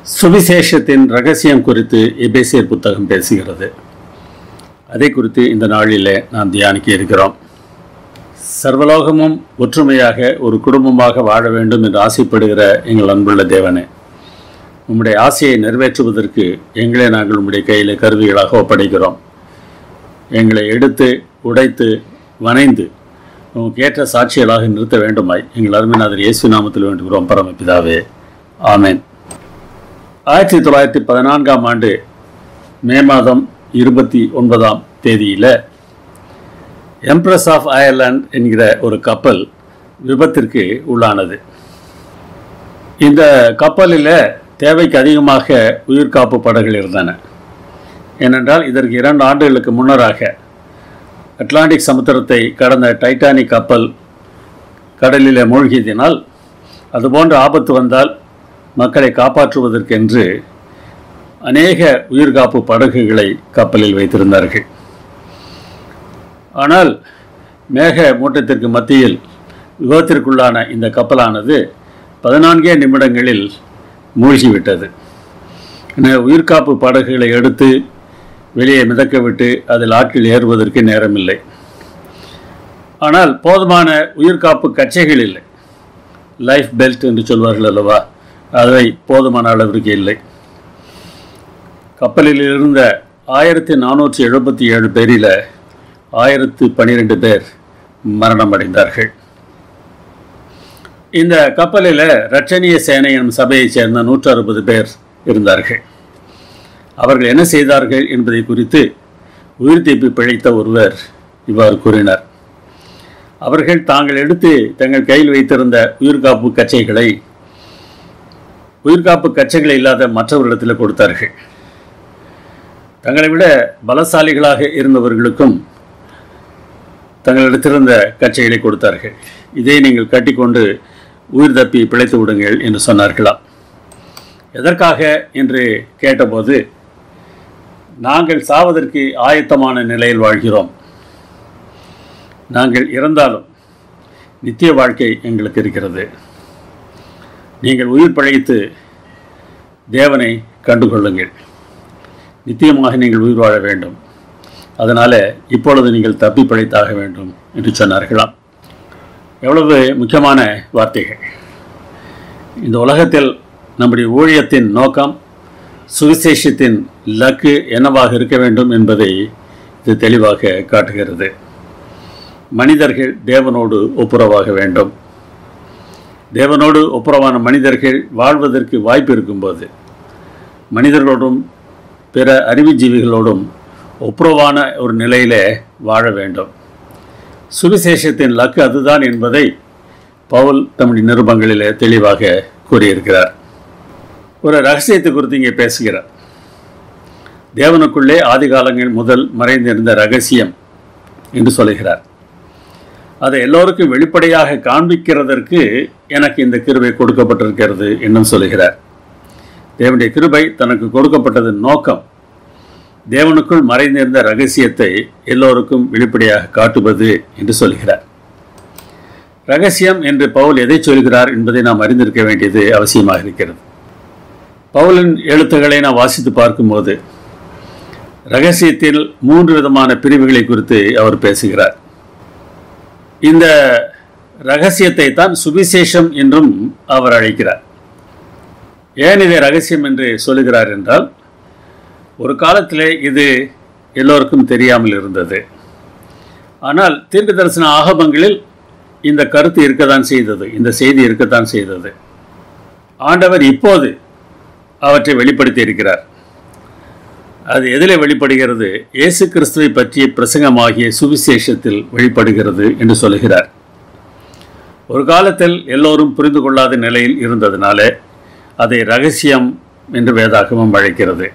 சுவிசேஷத்தின் ரகசியம் குறித்து எபேசியர் புத்தகம் பேசுகிறது அதை குறித்து இந்த நாளிலே நாம் தியானிக்க இருக்கிறோம் சர்வலோகமும் ஒற்றுமையாக ஒரு குடும்பமாக வாழ வேண்டும் என்று ஆசைப்படுகிற எங்கள் அன்புள்ள தேவனே உம்முடைய ஆசையை நிறைவேற்றுவதற்கு எங்களே நாங்கள் உம்முடைய கையில் கருவிகளாக ஒப்படைக்கிறோம் எங்களை எடுத்து உடைத்து வனைந்து உமக்கு ஏற்ற சாட்சிகளாக நிறுத்த வேண்டுமாய் எங்கள் அருமைநாதர் இயேசு நாமத்தில் வேண்டுகிறோம் பரமபிதாவே ஆமென் ஆயிரத்தி தொள்ளாயிரத்தி பதினான்காம் ஆண்டு மே மாதம் இருபத்தி ஒன்பதாம் தேதியில் எம்ப்ரஸ் ஆஃப் அயர்லாந்து என்கிற ஒரு கப்பல் விபத்திற்கு உள்ளானது இந்த கப்பலில் தேவைக்கு அதிகமாக உயிர்காப்பு படகுகள் இருந்தன ஏனென்றால் இதற்கு இரண்டு ஆண்டுகளுக்கு முன்னராக அட்லாண்டிக் சமுத்திரத்தை கடந்த டைட்டானிக் கப்பல் கடலில் மூழ்கியதினால் அதுபோன்ற ஆபத்து வந்தால் மக்களை காப்பாற்றுவதற்கென்று அநேக உயிர்காப்பு படகுகளை கப்பலில் வைத்திருந்தார்கள் ஆனால் மேக மூட்டத்திற்கு மத்தியில் விபத்திற்குள்ளான இந்த கப்பலானது பதினான்கே நிமிடங்களில் மூழ்கிவிட்டது எனவே உயிர்காப்பு படகுகளை எடுத்து வெளியே மிதக்க விட்டு அதில் ஆட்கள் ஏறுவதற்கு நேரமில்லை ஆனால் போதுமான உயிர்காப்பு கச்சைகள் இல்லை லைஃப் பெல்ட் என்று சொல்வார்கள் அல்லவா அதை போதுமான அளவிற்கு இல்லை கப்பலில் இருந்த ஆயிரத்தி நானூற்றி எழுபத்தி ஏழு பேரில் ஆயிரத்து பன்னிரெண்டு பேர் மரணம் அடைந்தார்கள் இந்த கப்பலில் ரட்சணிய சேனை எனும் சபையைச் சேர்ந்த நூற்று அறுபது பேர் இருந்தார்கள் அவர்கள் என்ன செய்தார்கள் என்பதை குறித்து உயிர் தீப்பி பிழைத்த ஒருவர் இவ்வாறு கூறினார் அவர்கள் தாங்கள் எடுத்து தங்கள் கையில் வைத்திருந்த உயிர்காப்பு கச்சைகளை உயிர்காப்பு கச்சைகள் இல்லாத மற்றவர்களிடத்தில் கொடுத்தார்கள் தங்களை விட பலசாலிகளாக இருந்தவர்களுக்கும் தங்களிடத்திருந்த கச்சைகளை கொடுத்தார்கள் இதை நீங்கள் கட்டிக்கொண்டு உயிர் தப்பி பிழைத்து விடுங்கள் என்று சொன்னார்களாம் எதற்காக என்று கேட்டபோது நாங்கள் சாவதற்கு ஆயத்தமான நிலையில் வாழ்கிறோம் நாங்கள் இறந்தாலும் நித்திய வாழ்க்கை எங்களுக்கு இருக்கிறது நீங்கள் உயிர் பழைத்து தேவனை கண்டுகொள்ளுங்கள் நித்தியமாக நீங்கள் உயிர் வாழ வேண்டும் அதனால் இப்பொழுது நீங்கள் தப்பி பிழைத்தாக வேண்டும் என்று சொன்னார்களாம் எவ்வளவு முக்கியமான வார்த்தைகள் இந்த உலகத்தில் நம்முடைய ஊழியத்தின் நோக்கம் சுவிசேஷத்தின் லக்கு என்னவாக இருக்க வேண்டும் என்பதை இது தெளிவாக காட்டுகிறது மனிதர்கள் தேவனோடு ஒப்புரவாக வேண்டும் தேவனோடு ஒப்புரவான மனிதர்கள் வாழ்வதற்கு வாய்ப்பு இருக்கும்போது மனிதர்களோடும் பிற அறிவுஜீவிகளோடும் ஒப்புரவான ஒரு நிலையிலே வாழ வேண்டும் சுவிசேஷத்தின் லக்கு அதுதான் என்பதை பவுல் தம்முடைய நிருபங்களிலே தெளிவாக கூறியிருக்கிறார் ஒரு ரகசியத்தை குறித்து இங்கே பேசுகிறார் தேவனுக்குள்ளே ஆதி காலங்கள் முதல் மறைந்திருந்த ரகசியம் என்று சொல்லுகிறார் அதை எல்லோருக்கும் வெளிப்படையாக காண்பிக்கிறதற்கு எனக்கு இந்த கிருபை கொடுக்கப்பட்டிருக்கிறது என்னும் சொல்லுகிறார் தேவனுடைய கிருபை தனக்கு கொடுக்கப்பட்டதன் நோக்கம் தேவனுக்குள் மறைந்திருந்த ரகசியத்தை எல்லோருக்கும் வெளிப்படையாக காட்டுவது என்று சொல்கிறார் ரகசியம் என்று பவுல் எதை சொல்கிறார் என்பதை நாம் அறிந்திருக்க வேண்டியது அவசியமாக இருக்கிறது பவுலின் எழுத்துக்களை நாம் வாசித்து பார்க்கும்போது ரகசியத்தில் மூன்று விதமான பிரிவுகளை குறித்து அவர் பேசுகிறார் இந்த ரகசியத்தை தான் சுவிசேஷம் என்றும் அவர் அழைக்கிறார் ஏன் இதை ரகசியம் என்று சொல்லுகிறார் என்றால் ஒரு காலத்திலே இது எல்லோருக்கும் தெரியாமல் இருந்தது ஆனால் தீர்க்க தரிசன ஆகமங்களில் இந்த கருத்து இருக்கத்தான் செய்தது இந்த செய்தி இருக்கத்தான் செய்தது ஆண்டவர் இப்போது அவற்றை வெளிப்படுத்தி இருக்கிறார் அது எதில் வெளிப்படுகிறது இயேசு கிறிஸ்துவை பற்றிய பிரசங்கமாகிய சுவிசேஷத்தில் வெளிப்படுகிறது என்று சொல்கிறார் ஒரு காலத்தில் எல்லோரும் புரிந்து கொள்ளாத நிலையில் இருந்ததுனால அதை ரகசியம் என்று வேதாகமம் அழைக்கிறது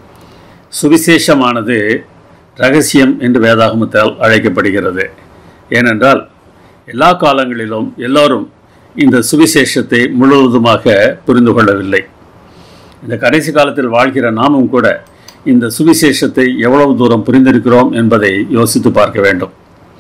சுவிசேஷமானது ரகசியம் என்று வேதாகமத்தால் அழைக்கப்படுகிறது ஏனென்றால் எல்லா காலங்களிலும் எல்லோரும் இந்த சுவிசேஷத்தை முழுவதுமாக புரிந்து கொள்ளவில்லை இந்த கடைசி காலத்தில் வாழ்கிற நாமும் கூட இந்த சுவிசேஷத்தை எவ்வளவு தூரம் புரிந்திருக்கிறோம் என்பதை யோசித்து பார்க்க வேண்டும்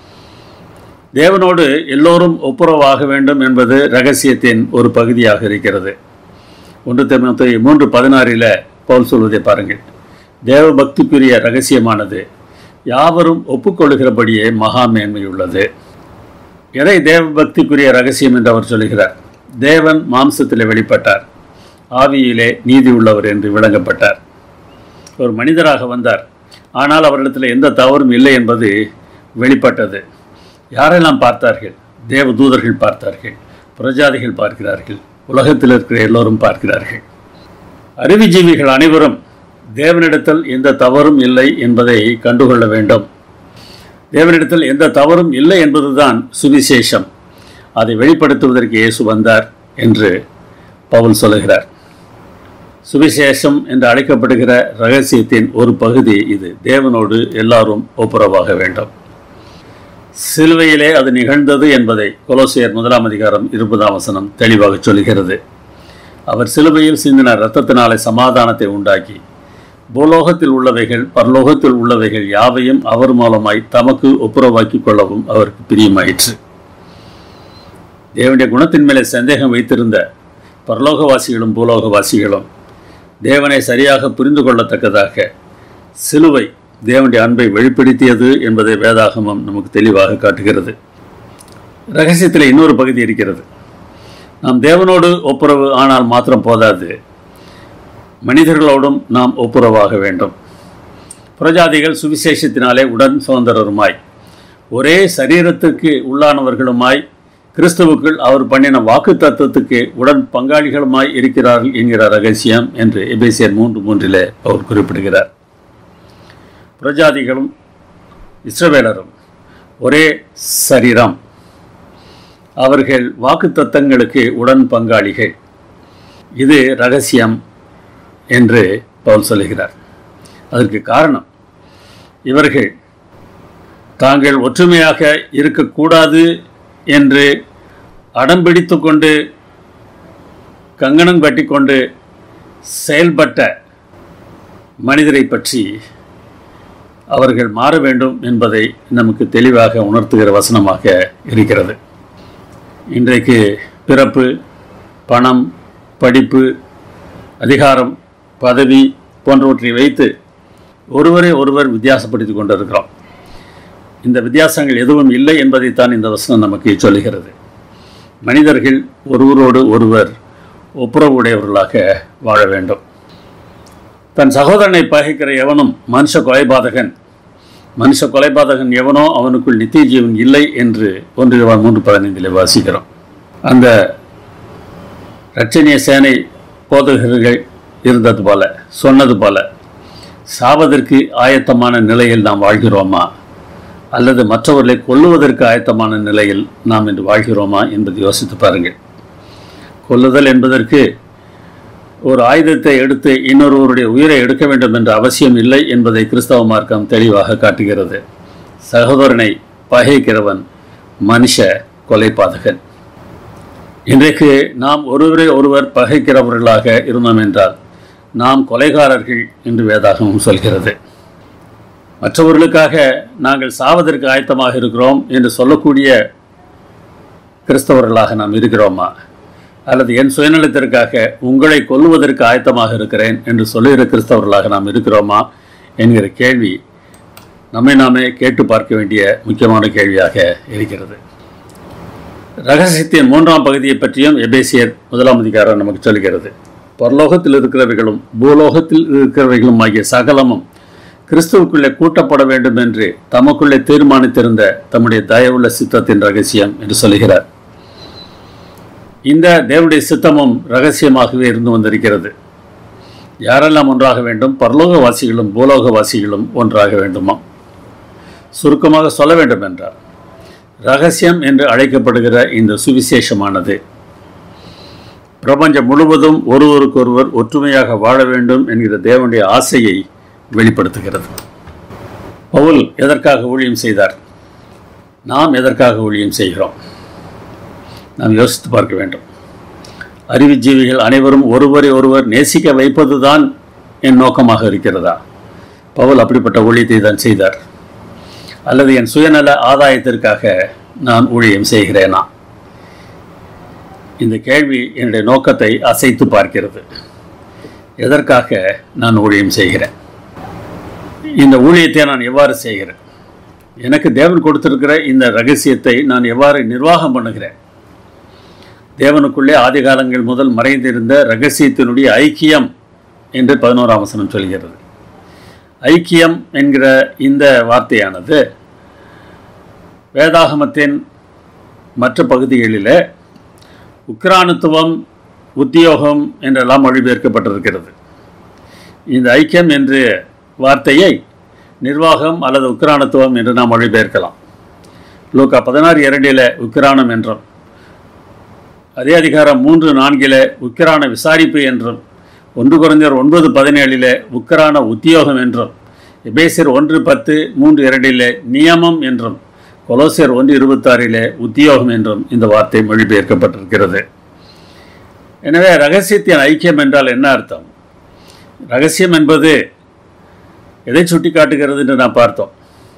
தேவனோடு எல்லோரும் ஒப்புரவாக வேண்டும் என்பது ரகசியத்தின் ஒரு பகுதியாக இருக்கிறது ஒன்று தீமோத்தேயு மூன்று பதினாறில் பவுல் சொல்வதை பாருங்கள் தேவ பக்திக்குரிய ரகசியமானது யாவரும் ஒப்புக்கொள்கிறபடியே மகா மேன்மையுள்ளது எதை தேவ பக்திக்குரிய ரகசியம் என்று அவர் சொல்கிறார் தேவன் மாம்சத்தில் வெளிப்பட்டார் ஆவியிலே நீதி உள்ளவர் என்று விளங்கப்பட்டார் ஒரு மனிதராக வந்தார் ஆனால் அவரிடத்தில் எந்த தவறும் இல்லை என்பது வெளிப்பட்டது யாரெல்லாம் பார்த்தார்கள் தேவ தூதர்கள் பார்த்தார்கள் பிரஜாதிகள் பார்க்கிறார்கள் உலகத்தில் இருக்கிற எல்லோரும் பார்க்கிறார்கள் அறிவுஜீவிகள் அனைவரும் தேவனிடத்தில் எந்த தவறும் இல்லை என்பதை கண்டுகொள்ள வேண்டும் தேவனிடத்தில் எந்த தவறும் இல்லை என்பதுதான் சுவிசேஷம் அதை வெளிப்படுத்துவதற்கு இயேசு வந்தார் என்று பவுல் சொல்லுகிறார் சுவிசேஷம் என்று அழைக்கப்படுகிற ரகசியத்தின் ஒரு பகுதி இது தேவனோடு எல்லாரும் ஒப்புரவாக வேண்டும் சிலுவையிலே அது நிகழ்ந்தது என்பதை கொலோசியர் முதலாம் அதிகாரம் இருபதாம் வசனம் தெளிவாக சொல்கிறது அவர் சிலுவையில் சிந்தின இரத்தத்தினாலே சமாதானத்தை உண்டாக்கி பூலோகத்தில் உள்ளவைகள் பரலோகத்தில் உள்ளவைகள் யாவையும் அவர் மூலமாய் தமக்கு ஒப்புரவாக்கிக் கொள்ளவும் அவருக்கு பிரியமாயிற்று தேவனுடைய குணத்தின் மேலே சந்தேகம் வைத்திருந்த பரலோகவாசிகளும் பூலோகவாசிகளும் தேவனை சரியாக புரிந்து கொள்ளத்தக்கதாக சிலுவை தேவனுடைய அன்பை வெளிப்படுத்தியது என்பதை வேதாகமம் நமக்கு தெளிவாக காட்டுகிறது ரகசியத்தில் இன்னொரு பகுதி இருக்கிறது நாம் தேவனோடு ஒப்புரவு ஆனால் மாத்திரம் போதாது மனிதர்களோடும் நாம் ஒப்புரவாக வேண்டும் புரஜாதிகள் சுவிசேஷத்தினாலே உடன் சுதந்திரருமாய் ஒரே சரீரத்துக்கு உள்ளானவர்களுமாய் கிறிஸ்துவுக்குள் அவர் பண்ணின வாக்கு தத்துவத்துக்கு உடன் பங்காளிகளுமாய் இருக்கிறார்கள் என்கிற ரகசியம் என்று எபேசியர் மூன்று மூன்றிலே அவர் குறிப்பிடுகிறார் புரஜாதிகளும் இஸ்ரவேலரும் ஒரே சரீரம் அவர்கள் வாக்கு தத்தங்களுக்கு உடன் பங்காளிகள் இது ரகசியம் என்று பவுல் சொல்லுகிறார் அதற்கு காரணம் இவர்கள் தாங்கள் ஒற்றுமையாக இருக்கக்கூடாது என்று அடம்பிடித்து கொண்டு கங்கணம் கட்டிக்கொண்டு செயல்பட்ட மனிதரை பற்றி அவர்கள் மாற வேண்டும் என்பதை நமக்கு தெளிவாக உணர்த்துகிற வசனமாக இருக்கிறது இன்றைக்கு பிறப்பு பணம் படிப்பு அதிகாரம் பதவி போன்றவற்றை வைத்து ஒருவரை ஒருவர் வித்தியாசப்படுத்தி கொண்டிருக்கிறோம் இந்த வித்தியாசங்கள் எதுவும் இல்லை என்பதைத்தான் இந்த வசனம் நமக்கு சொல்லுகிறது மனிதர்கள் ஒருவரோடு ஒருவர் ஒப்புரவுடையவர்களாக வாழ வேண்டும் தன் சகோதரனை பகைக்கிற எவனும் மனுஷ கொலைபாதகன் மனுஷ கொலைபாதகன் எவனோ அவனுக்குள் நித்திய ஜீவன் இல்லை என்று ஒன்று மூன்று பதினைந்தில் வாசிக்கிறோம் அந்த ரட்சணிய சேனை போதகர்கள் இருந்தது போல சொன்னது போல சாவதற்கு ஆயத்தமான நிலையில் நாம் வாழ்கிறோமா அல்லது மற்றவர்களை கொல்லுவதற்கு ஆயத்தமான நிலையில் நாம் இன்று வாழ்கிறோமா என்பதை யோசித்து பாருங்கள் கொல்லுதல் என்பதற்கு ஒரு ஆயுதத்தை எடுத்து இன்னொருவருடைய உயிரை எடுக்க வேண்டும் என்ற அவசியம் இல்லை என்பதை கிறிஸ்தவ மார்க்கம் தெளிவாக காட்டுகிறது சகோதரனை பகைக்கிறவன் மனுஷ கொலைபாதகன் இன்றைக்கு நாம் ஒருவரை ஒருவர் பகைக்கிறவர்களாக இருந்தோம் என்றால் நாம் கொலைகாரர்கள் என்று வேதாகமும் சொல்கிறது மற்றவர்களுக்காக நாங்கள் சாவதற்கு ஆயத்தமாக இருக்கிறோம் என்று சொல்லக்கூடிய கிறிஸ்தவர்களாக நாம் இருக்கிறோமா அல்லது என் சுயநலத்திற்காக உங்களை கொல்லுவதற்கு ஆயத்தமாக இருக்கிறேன் என்று சொல்லுகிற கிறிஸ்தவர்களாக நாம் இருக்கிறோமா என்கிற கேள்வி நம்மை நாமே கேட்டு பார்க்க வேண்டிய முக்கியமான கேள்வியாக இருக்கிறது ரகசியத்தின் மூன்றாம் பகுதியை பற்றியும் எபேசியர் முதலாம் அதிகாரம் நமக்கு சொல்கிறது பரலோகத்தில் இருக்கிறவைகளும் பூலோகத்தில் இருக்கிறவைகளும் ஆகிய சகலமும் கிறிஸ்துவுக்குள்ளே கூட்டப்பட வேண்டும் என்று தமக்குள்ளே தீர்மானித்திருந்த தம்முடைய தயவுள்ள சித்தத்தின் ரகசியம் என்று சொல்கிறார் இந்த தேவனுடைய சித்தமும் ரகசியமாகவே இருந்து வந்திருக்கிறது யாரெல்லாம் ஒன்றாக வேண்டும் பரலோகவாசிகளும் பூலோகவாசிகளும் ஒன்றாக வேண்டுமா சுருக்கமாக சொல்ல வேண்டும் என்றார் ரகசியம் என்று அழைக்கப்படுகிற இந்த சுவிசேஷமானது பிரபஞ்சம் முழுவதும் ஒருவருக்கொருவர் ஒற்றுமையாக வாழ வேண்டும் என்கிற தேவனுடைய ஆசையை வெளிப்படுத்துகிறது பவுல் எதற்காக ஊழியம் செய்தார் நாம் எதற்காக ஊழியம் செய்கிறோம் நாம் யோசித்து பார்க்க வேண்டும் அறிவுஜீவிகள் அனைவரும் ஒருவரை ஒருவர் நேசிக்க வைப்பதுதான் என் நோக்கமாக இருக்கிறதா பவுல் அப்படிப்பட்ட ஊழியத்தை தான் செய்தார் அல்லது என் சுயநல ஆதாயத்திற்காக நான் ஊழியம் செய்கிறேனா இந்த கேள்வி என்னுடைய நோக்கத்தை அசைத்து பார்க்கிறது எதற்காக நான் ஊழியம் செய்கிறேன் இந்த ஊழியத்தை நான் எவ்வாறு செய்கிறேன் எனக்கு தேவன் கொடுத்திருக்கிற இந்த ரகசியத்தை நான் எவ்வாறு நிர்வாகம் பண்ணுகிறேன் தேவனுக்குள்ளே ஆதி காலங்கள் முதல் மறைந்திருந்த ரகசியத்தினுடைய ஐக்கியம் என்று பதினோராம் வசனம் சொல்கிறது ஐக்கியம் என்கிற இந்த வார்த்தையானது வேதாகமத்தின் மற்ற பகுதிகளில் உக்ரானுத்துவம் உத்தியோகம் என்றெல்லாம் மொழிபெயர்க்கப்பட்டிருக்கிறது இந்த ஐக்கியம் என்ற வார்த்தையை நிர்வாகம் அல்லது உக்ரானத்துவம் என்று நாம் மொழிபெயர்க்கலாம் லூக்கா பதினாறு இரண்டில் உக்ரானம் என்றும் அதே அதிகாரம் மூன்று நான்கில் உக்கிரான விசாரிப்பு என்றும் ஒன்று குறைஞ்சர் ஒன்பது பதினேழில் உக்கிரான உத்தியோகம் என்றும் எபேசியர் ஒன்று பத்து மூன்று இரண்டில் நியமம் என்றும் கொலோசியர் ஒன்று இருபத்தாறிலே உத்தியோகம் என்றும் இந்த வார்த்தை மொழிபெயர்க்கப்பட்டிருக்கிறது எனவே ரகசியத்தின் ஐக்கியம் என்றால் என்ன அர்த்தம் ரகசியம் என்பது எதை சுட்டி காட்டுகிறது என்று நாம் பார்த்தோம்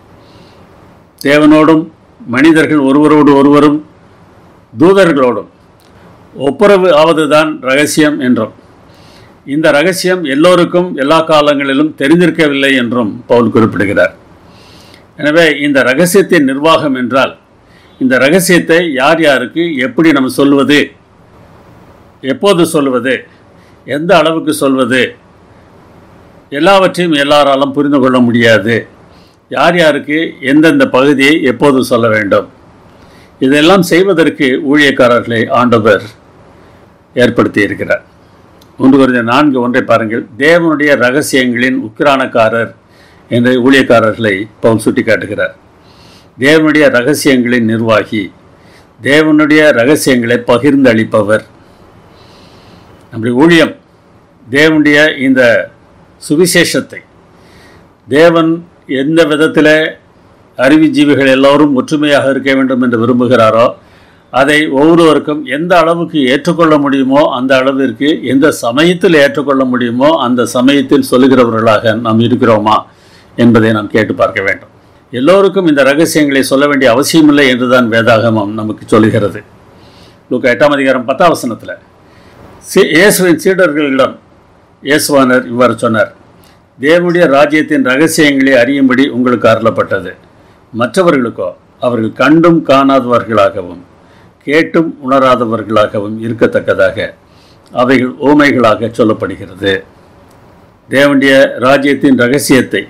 தேவனோடும் மனிதர்கள் ஒருவரோடு ஒருவரும் தூதர்களோடும் ஒப்புரவு ஆவதுதான் ரகசியம் என்றும் இந்த ரகசியம் எல்லோருக்கும் எல்லா காலங்களிலும் தெரிந்திருக்கவில்லை என்றும் பவுல் குறிப்பிடுகிறார் எனவே இந்த ரகசியத்தின் நிர்வாகம் என்றால் இந்த ரகசியத்தை யார் யாருக்கு எப்படி நம்ம சொல்வது எப்போது சொல்வது எந்த அளவுக்கு சொல்வது எல்லாவற்றையும் எல்லாராலும் புரிந்து கொள்ள முடியாது யார் யாருக்கு எந்தெந்த பகுதியை எப்போது சொல்ல வேண்டும் இதெல்லாம் செய்வதற்கு ஊழியக்காரர்களை ஆண்டவர் ஏற்படுத்தி இருக்கிறார் ஒன்று குறைந்த நான்கு ஒன்றை பாருங்கள் தேவனுடைய ரகசியங்களின் உக்கிரானக்காரர் என்று ஊழியக்காரர்களை பவுல் சுட்டி காட்டுகிறார் தேவனுடைய ரகசியங்களின் நிர்வாகி தேவனுடைய ரகசியங்களை பகிர்ந்து அளிப்பவர் நம்முடைய ஊழியம் தேவனுடைய இந்த சுவிசேஷத்தை தேவன் எந்த விதத்தில் அறிவுஜீவிகள் எல்லோரும் ஒற்றுமையாக இருக்க வேண்டும் என்று விரும்புகிறாரோ அதை ஒவ்வொருவருக்கும் எந்த அளவுக்கு ஏற்றுக்கொள்ள முடியுமோ அந்த அளவிற்கு எந்த சமயத்தில் ஏற்றுக்கொள்ள முடியுமோ அந்த சமயத்தில் சொல்லுகிறவர்களாக நாம் இருக்கிறோமா என்பதை நாம் கேட்டு பார்க்க வேண்டும் எல்லோருக்கும் இந்த ரகசியங்களை சொல்ல வேண்டிய அவசியமில்லை என்றுதான் வேதாகமம் நமக்கு சொல்லுகிறது லூக்கா எட்டாம் அதிகாரம் பத்தாம் வசனத்தில் சி இயேசுவின் சீடர்களிடம் இயேசுவானர் இவ்வாறு சொன்னார் தேவனுடைய ராஜ்யத்தின் ரகசியங்களை அறியும்படி உங்களுக்கு அருளப்பட்டது மற்றவர்களுக்கோ அவர்கள் கண்டும் காணாதவர்களாகவும் கேட்டும் உணராதவர்களாகவும் இருக்கத்தக்கதாக அவைகள் ஓமைகளாக சொல்லப்படுகிறது தேவனுடைய ராஜ்யத்தின் ரகசியத்தை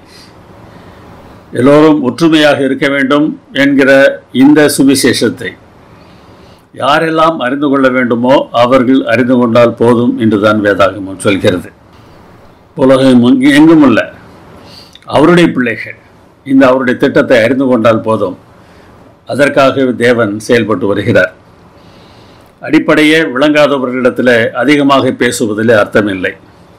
எல்லோரும் ஒற்றுமையாக இருக்க வேண்டும் என்கிற இந்த சுவிசேஷத்தை யாரெல்லாம் அறிந்து கொள்ள வேண்டுமோ அவர்கள் அறிந்து கொண்டால் போதும் என்றுதான் வேதாகமம் சொல்கிறது உலகம் எங்கு- எங்கும் உள்ள அவருடைய பிள்ளைகள் இந்த அவருடைய திட்டத்தை அறிந்து கொண்டால் போதும் அதற்காக தேவன் செயல்பட்டு வருகிறார் அடிப்படையே விளங்காதவர்களிடத்தில் அதிகமாக பேசுவதில் அர்த்தமில்லை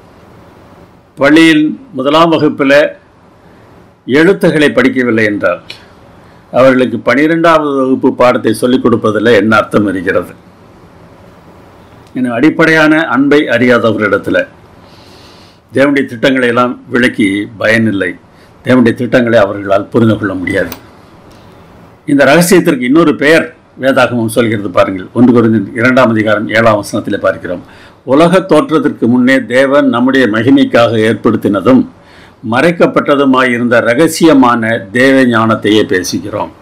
பள்ளியில் முதலாம் வகுப்பில் எழுத்துக்களை படிக்கவில்லை என்றால் அவர்களுக்கு பனிரெண்டாவது வகுப்பு பாடத்தை சொல்லிக் கொடுப்பதில் என்ன அர்த்தம் இருக்கிறது என அடிப்படையான அன்பை அறியாதவர்களிடத்தில் தேவனுடைய திட்டங்களை எல்லாம் விளக்கி பயனில்லை தேவனுடைய திட்டங்களை அவர்களால் புரிந்து கொள்ள முடியாது இந்த ரகசியத்திற்கு இன்னொரு பெயர் வேதாகமம் சொல்கிறது பாருங்கள் ஒன்று குறைந்த இரண்டாம் அதிகாரம் ஏழாம் வசனத்தில் பார்க்கிறோம் உலக தோற்றத்திற்கு முன்னே தேவன் நம்முடைய மகிமைக்காக ஏற்படுத்தினதும் மறைக்கப்பட்டதுமாயிருந்த ரகசியமான தேவ ஞானத்தையே பேசுகிறோம்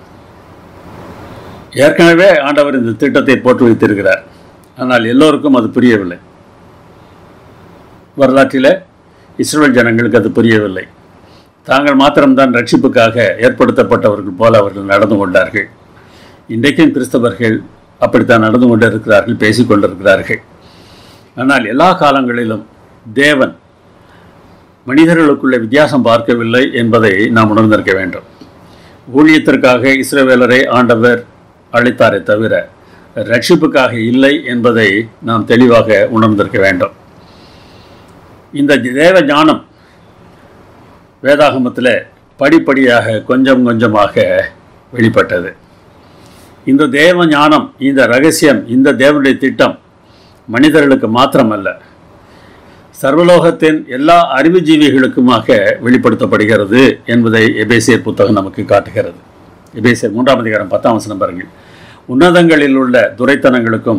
ஏற்கனவே ஆண்டவர் இந்த திட்டத்தை போட்டு வைத்திருக்கிறார் ஆனால் எல்லோருக்கும் அது புரியவில்லை வரலாற்றில் இஸ்ரேல் ஜனங்களுக்கு அது புரியவில்லை தாங்கள் மாத்திரம்தான் ரட்சிப்புக்காக ஏற்படுத்தப்பட்டவர்கள் போல அவர்கள் நடந்து கொண்டார்கள் இன்றைக்கும் கிறிஸ்தவர்கள் அப்படித்தான் நடந்து கொண்டிருக்கிறார்கள் பேசிக் கொண்டிருக்கிறார்கள் ஆனால் எல்லா காலங்களிலும் தேவன் மனிதர்களுக்குள்ள வித்தியாசம் பார்க்கவில்லை என்பதை நாம் உணர்ந்திருக்க வேண்டும் ஊழியத்திற்காக இஸ்ரவேலரை ஆண்டவர் அழைத்தாரே தவிர ரட்சிப்புக்காக இல்லை என்பதை நாம் தெளிவாக உணர்ந்திருக்க வேண்டும் இந்த தேவ ஞானம் வேதாகமத்தில் படிப்படியாக கொஞ்சம் கொஞ்சமாக வெளிப்பட்டது இந்த தேவ ஞானம் இந்த ரகசியம் இந்த தேவனுடைய திட்டம் மனிதர்களுக்கு மாத்திரமல்ல சர்வலோகத்தின் எல்லா அறிவுஜீவிகளுக்குமாக வெளிப்படுத்தப்படுகிறது என்பதை எபேசியர் புத்தகம் நமக்கு காட்டுகிறது எபேசியர் மூன்றாம் அதிகாரம் பத்தாம் வசனம் பாருங்கள் உன்னதங்களில் உள்ள துரைத்தனங்களுக்கும்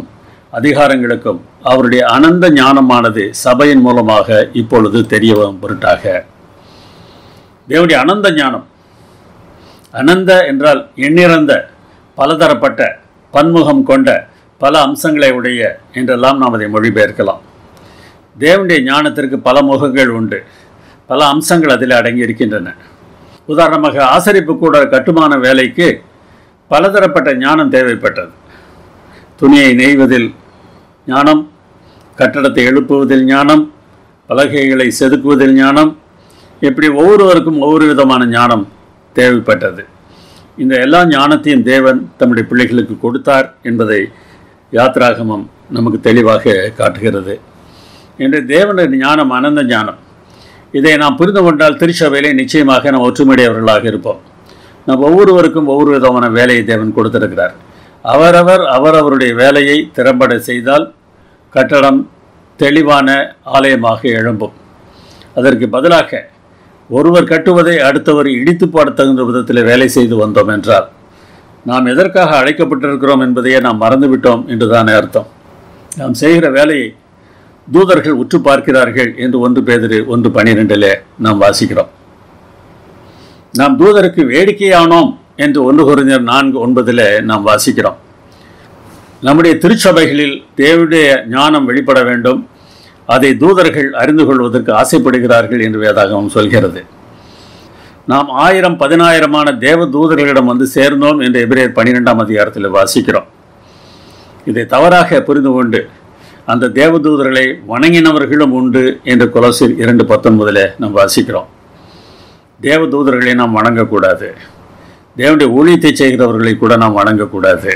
அதிகாரங்களுக்கும் அவருடைய அனந்த ஞானமானது சபையின் மூலமாக இப்பொழுது தெரிய வரும் பொருட்டாக தேவனுடைய அனந்த ஞானம் அனந்த என்றால் எண்ணிறந்த பலதரப்பட்ட பன்முகம் கொண்ட பல அம்சங்களை உடைய என்றெல்லாம் நாம் அதை மொழிபெயர்க்கலாம் தேவனுடைய ஞானத்திற்கு பல முகங்கள் உண்டு பல அம்சங்கள் அதில் அடங்கி இருக்கின்றன உதாரணமாக ஆசரிப்பு கூட கட்டுமான வேலைக்கு பலதரப்பட்ட ஞானம் தேவைப்பட்டது துணியை நெய்வதில் ஞானம் கட்டடத்தை எழுப்புவதில் ஞானம் பலகைகளை செதுக்குவதில் ஞானம் இப்படி ஒவ்வொருவருக்கும் ஒவ்வொரு விதமான ஞானம் தேவைப்பட்டது இந்த எல்லா ஞானத்தையும் தேவன் தம்முடைய பிள்ளைகளுக்கு கொடுத்தார் என்பதை யாத்ராகமம் நமக்கு தெளிவாக காட்டுகிறது என்று தேவனுடைய ஞானம் அனந்த ஞானம் இதை நாம் புரிந்து கொண்டால் திருச்சபையிலே நிச்சயமாக நாம் ஒற்றுமையுடையவர்களாக இருப்போம் நாம் ஒவ்வொருவருக்கும் ஒவ்வொரு விதமான வேலையை தேவன் கொடுத்திருக்கிறார் அவரவர் அவரவருடைய வேலையை திறம்பட செய்தால் கட்டடம் தெளிவான ஆலயமாக எழும்பும் அதற்கு பதிலாக ஒருவர் கட்டுவதை அடுத்தவர் இடித்து போட தகுந்த விதத்தில் வேலை செய்து வந்தோம் என்றால் நாம் எதற்காக அழைக்கப்பட்டிருக்கிறோம் என்பதையே நாம் மறந்துவிட்டோம் என்றுதானே அர்த்தம் நாம் செய்கிற வேலையை தூதர்கள் உற்று பார்க்கிறார்கள் என்று ஒன்று பேதிரு ஒன்று பனிரெண்டிலே நாம் வாசிக்கிறோம் நாம் தூதருக்கு வேடிக்கையானோம் என்று ஒன்று குறைஞர் நான்கு ஒன்பதில் நாம் வாசிக்கிறோம் நம்முடைய திருச்சபைகளில் தேவனுடைய ஞானம் வெளிப்பட வேண்டும் அதை தூதர்கள் அறிந்து கொள்வதற்கு ஆசைப்படுகிறார்கள் என்று வேதாகமம் சொல்கிறது நாம் ஆயிரம் பதினாயிரமான தேவ தூதர்களிடம் வந்து சேர்ந்தோம் என்று எபிரேயர் பன்னிரெண்டாம் அதிகாரத்தில் வாசிக்கிறோம் இதை தவறாக புரிந்து கொண்டு அந்த தேவதூதர்களை வணங்கினவர்களும் உண்டு என்று கொலசில் இரண்டு பத்தொன்பதில் நாம் வாசிக்கிறோம் தேவதூதர்களை நாம் வணங்கக்கூடாது தேவனுடைய ஊழியத்தை செய்கிறவர்களை கூட நாம் வணங்கக்கூடாது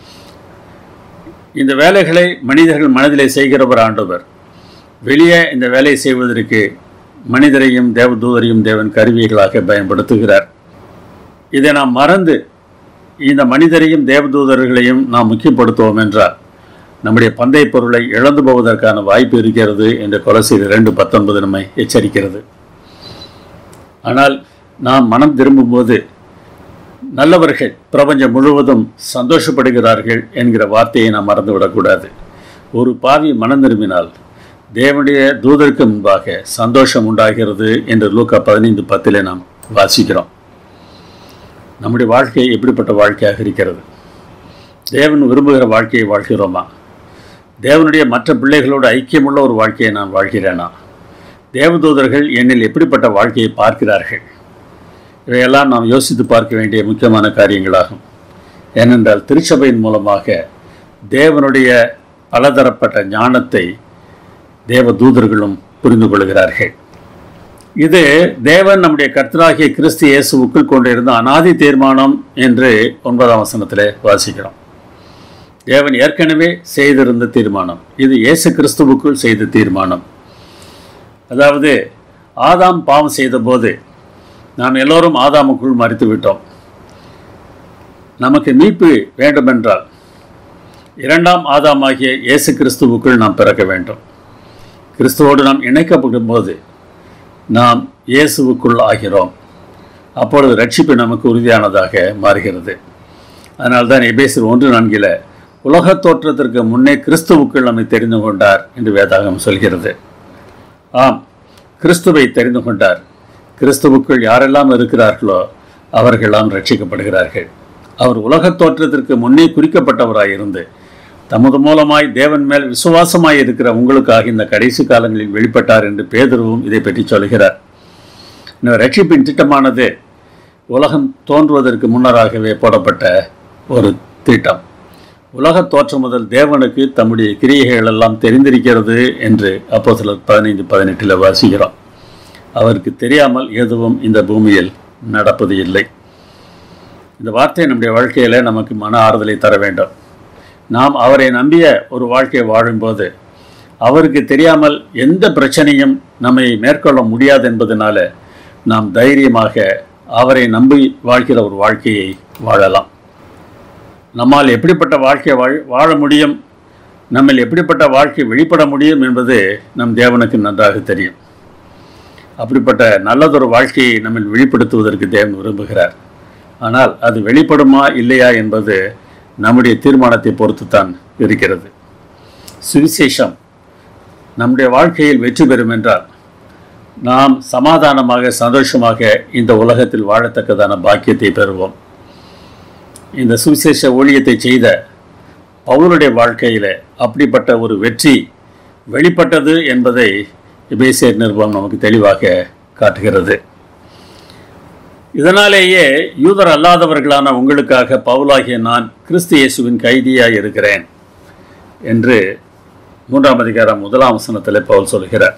இந்த வேலைகளை மனிதர்கள் மனதிலே செய்கிறவர் ஆண்டவர் வெளியே இந்த வேலையை செய்வதற்கு மனிதரையும் தேவதூதரையும் தேவன் கருவிகளாக பயன்படுத்துகிறார் இதை நாம் மறந்து இந்த மனிதரையும் தேவதூதர்களையும் நாம் முக்கியப்படுத்துவோம் என்றால் நம்முடைய பந்தய பொருளை இழந்து போவதற்கான வாய்ப்பு இருக்கிறது என்று கொலசீர் இரண்டு பத்தொன்பது நம்மை எச்சரிக்கிறது ஆனால் நாம் மனம் திரும்பும்போது நல்லவர்கள் பிரபஞ்சம் முழுவதும் சந்தோஷப்படுகிறார்கள் என்கிற வார்த்தையை நாம் மறந்துவிடக்கூடாது ஒரு பாவி மனம் திரும்பினால் தேவனுடைய தூதருக்கு முன்பாக சந்தோஷம் உண்டாகிறது என்று லூக்கா பதினைந்து பத்திலே நாம் வாசிக்கிறோம் நம்முடைய வாழ்க்கை எப்படிப்பட்ட வாழ்க்கையாக இருக்கிறது தேவன் விரும்புகிற வாழ்க்கையை வாழ்கிறோமா தேவனுடைய மற்ற பிள்ளைகளோடு ஐக்கியமுள்ள ஒரு வாழ்க்கையை நான் வாழ்கிறேனா தேவதூதர்கள் என்னில் எப்படிப்பட்ட வாழ்க்கையை பார்க்கிறார்கள் இவையெல்லாம் நாம் யோசித்து பார்க்க வேண்டிய முக்கியமான காரியங்களாகும் ஏனென்றால் திருச்சபையின் மூலமாக தேவனுடைய பலதரப்பட்ட ஞானத்தை தேவ தூதர்களும் புரிந்து கொள்கிறார்கள் இது தேவன் நம்முடைய கர்த்தராகிய கிறிஸ்து இயேசுவுக்குள் கொண்டிருந்த அனாதி தீர்மானம் என்று ஒன்பதாம் வசனத்திலே வாசிக்கிறோம் தேவன் ஏற்கனவே செய்திருந்த தீர்மானம் இது இயேசு கிறிஸ்துவுக்குள் செய்த தீர்மானம் அதாவது ஆதாம் பாவம் செய்தபோது நாம் எல்லோரும் ஆதாமுக்குள் மறித்து விட்டோம் நமக்கு மீட்பு வேண்டுமென்றால் இரண்டாம் ஆதாமாகிய இயேசு கிறிஸ்துவுக்குள் நாம் பிறக்க வேண்டும் கிறிஸ்துவோடு நாம் இணைக்கப்படும் போது நாம் இயேசுவுக்குள் ஆகிறோம் அப்பொழுது ரட்சிப்பு நமக்கு உறுதியானதாக மாறுகிறது அதனால்தான் எபேசர் ஒன்று நான்கில் உலகத் தோற்றத்திற்கு முன்னே கிறிஸ்துவுக்குள் நம்மை தெரிந்து கொண்டார் என்று வேதாகம் சொல்கிறது ஆம் கிறிஸ்துவை தெரிந்து கொண்டார் கிறிஸ்துவுக்குள் யாரெல்லாம் இருக்கிறார்களோ அவர்களெல்லாம் ரட்சிக்கப்படுகிறார்கள் அவர் உலகத் தோற்றத்திற்கு முன்னே குறிக்கப்பட்டவராயிருந்து தமது மூலமாய் தேவன் மேல் விசுவாசமாய் இருக்கிற உங்களுக்காக இந்த கடைசி காலங்களில் வெளிப்பட்டார் என்று பேதுருவும் இதை பற்றி சொல்கிறார் இந்த ரட்சிப்பின் திட்டமானது உலகம் தோன்றுவதற்கு முன்னராகவே போடப்பட்ட ஒரு திட்டம் உலகத் தோற்றம் முதல் தேவனுக்கு தம்முடைய கிரியைகள் எல்லாம் தெரிந்திருக்கிறது என்று அப்போ சிலர் பதினைந்து பதினெட்டில் வாசிக்கிறோம் அவருக்கு தெரியாமல் எதுவும் இந்த பூமியில் நடப்பது இல்லை இந்த வார்த்தை நம்முடைய வாழ்க்கையில் நமக்கு மன ஆறுதலை தர வேண்டும் நாம் அவரை நம்பிய ஒரு வாழ்க்கையை வாழும்போது அவருக்கு தெரியாமல் எந்த பிரச்சனையும் நம்மை மேற்கொள்ள முடியாது என்பதனால நாம் தைரியமாக அவரை நம்பி வாழ்கிற ஒரு வாழ்க்கையை வாழலாம் நம்மால் எப்படிப்பட்ட வாழ்க்கையை வாழ் வாழ முடியும் நம்மில் எப்படிப்பட்ட வாழ்க்கை வெளிப்பட முடியும் என்பது நம் தேவனுக்கு நன்றாக தெரியும் அப்படிப்பட்ட நல்லதொரு வாழ்க்கையை நம்மில் வெளிப்படுத்துவதற்கு தேவன் விரும்புகிறார் ஆனால் அது வெளிப்படுமா இல்லையா என்பது நம்முடைய தீர்மானத்தை பொறுத்து தான் இருக்கிறது சுவிசேஷம் நம்முடைய வாழ்க்கையில் வெற்றி பெறும் என்றால் நாம் சமாதானமாக சந்தோஷமாக இந்த உலகத்தில் வாழத்தக்கதான பாக்கியத்தை பெறுவோம் இந்த சுவிசேஷ ஊழியத்தை செய்த பவுலுடைய வாழ்க்கையில் அப்படிப்பட்ட ஒரு வெற்றி வெளிப்பட்டது என்பதை எபேசியர் நிருபம் நமக்கு தெளிவாக காட்டுகிறது இதனாலேயே யூதர் அல்லாதவர்களான உங்களுக்காக பவுலாகிய நான் கிறிஸ்து இயேசுவின் கைதியாய் இருக்கிறேன் என்று மூன்றாம் அதிகாரம் முதலாம் வசனத்தில் பவுல் சொல்கிறார்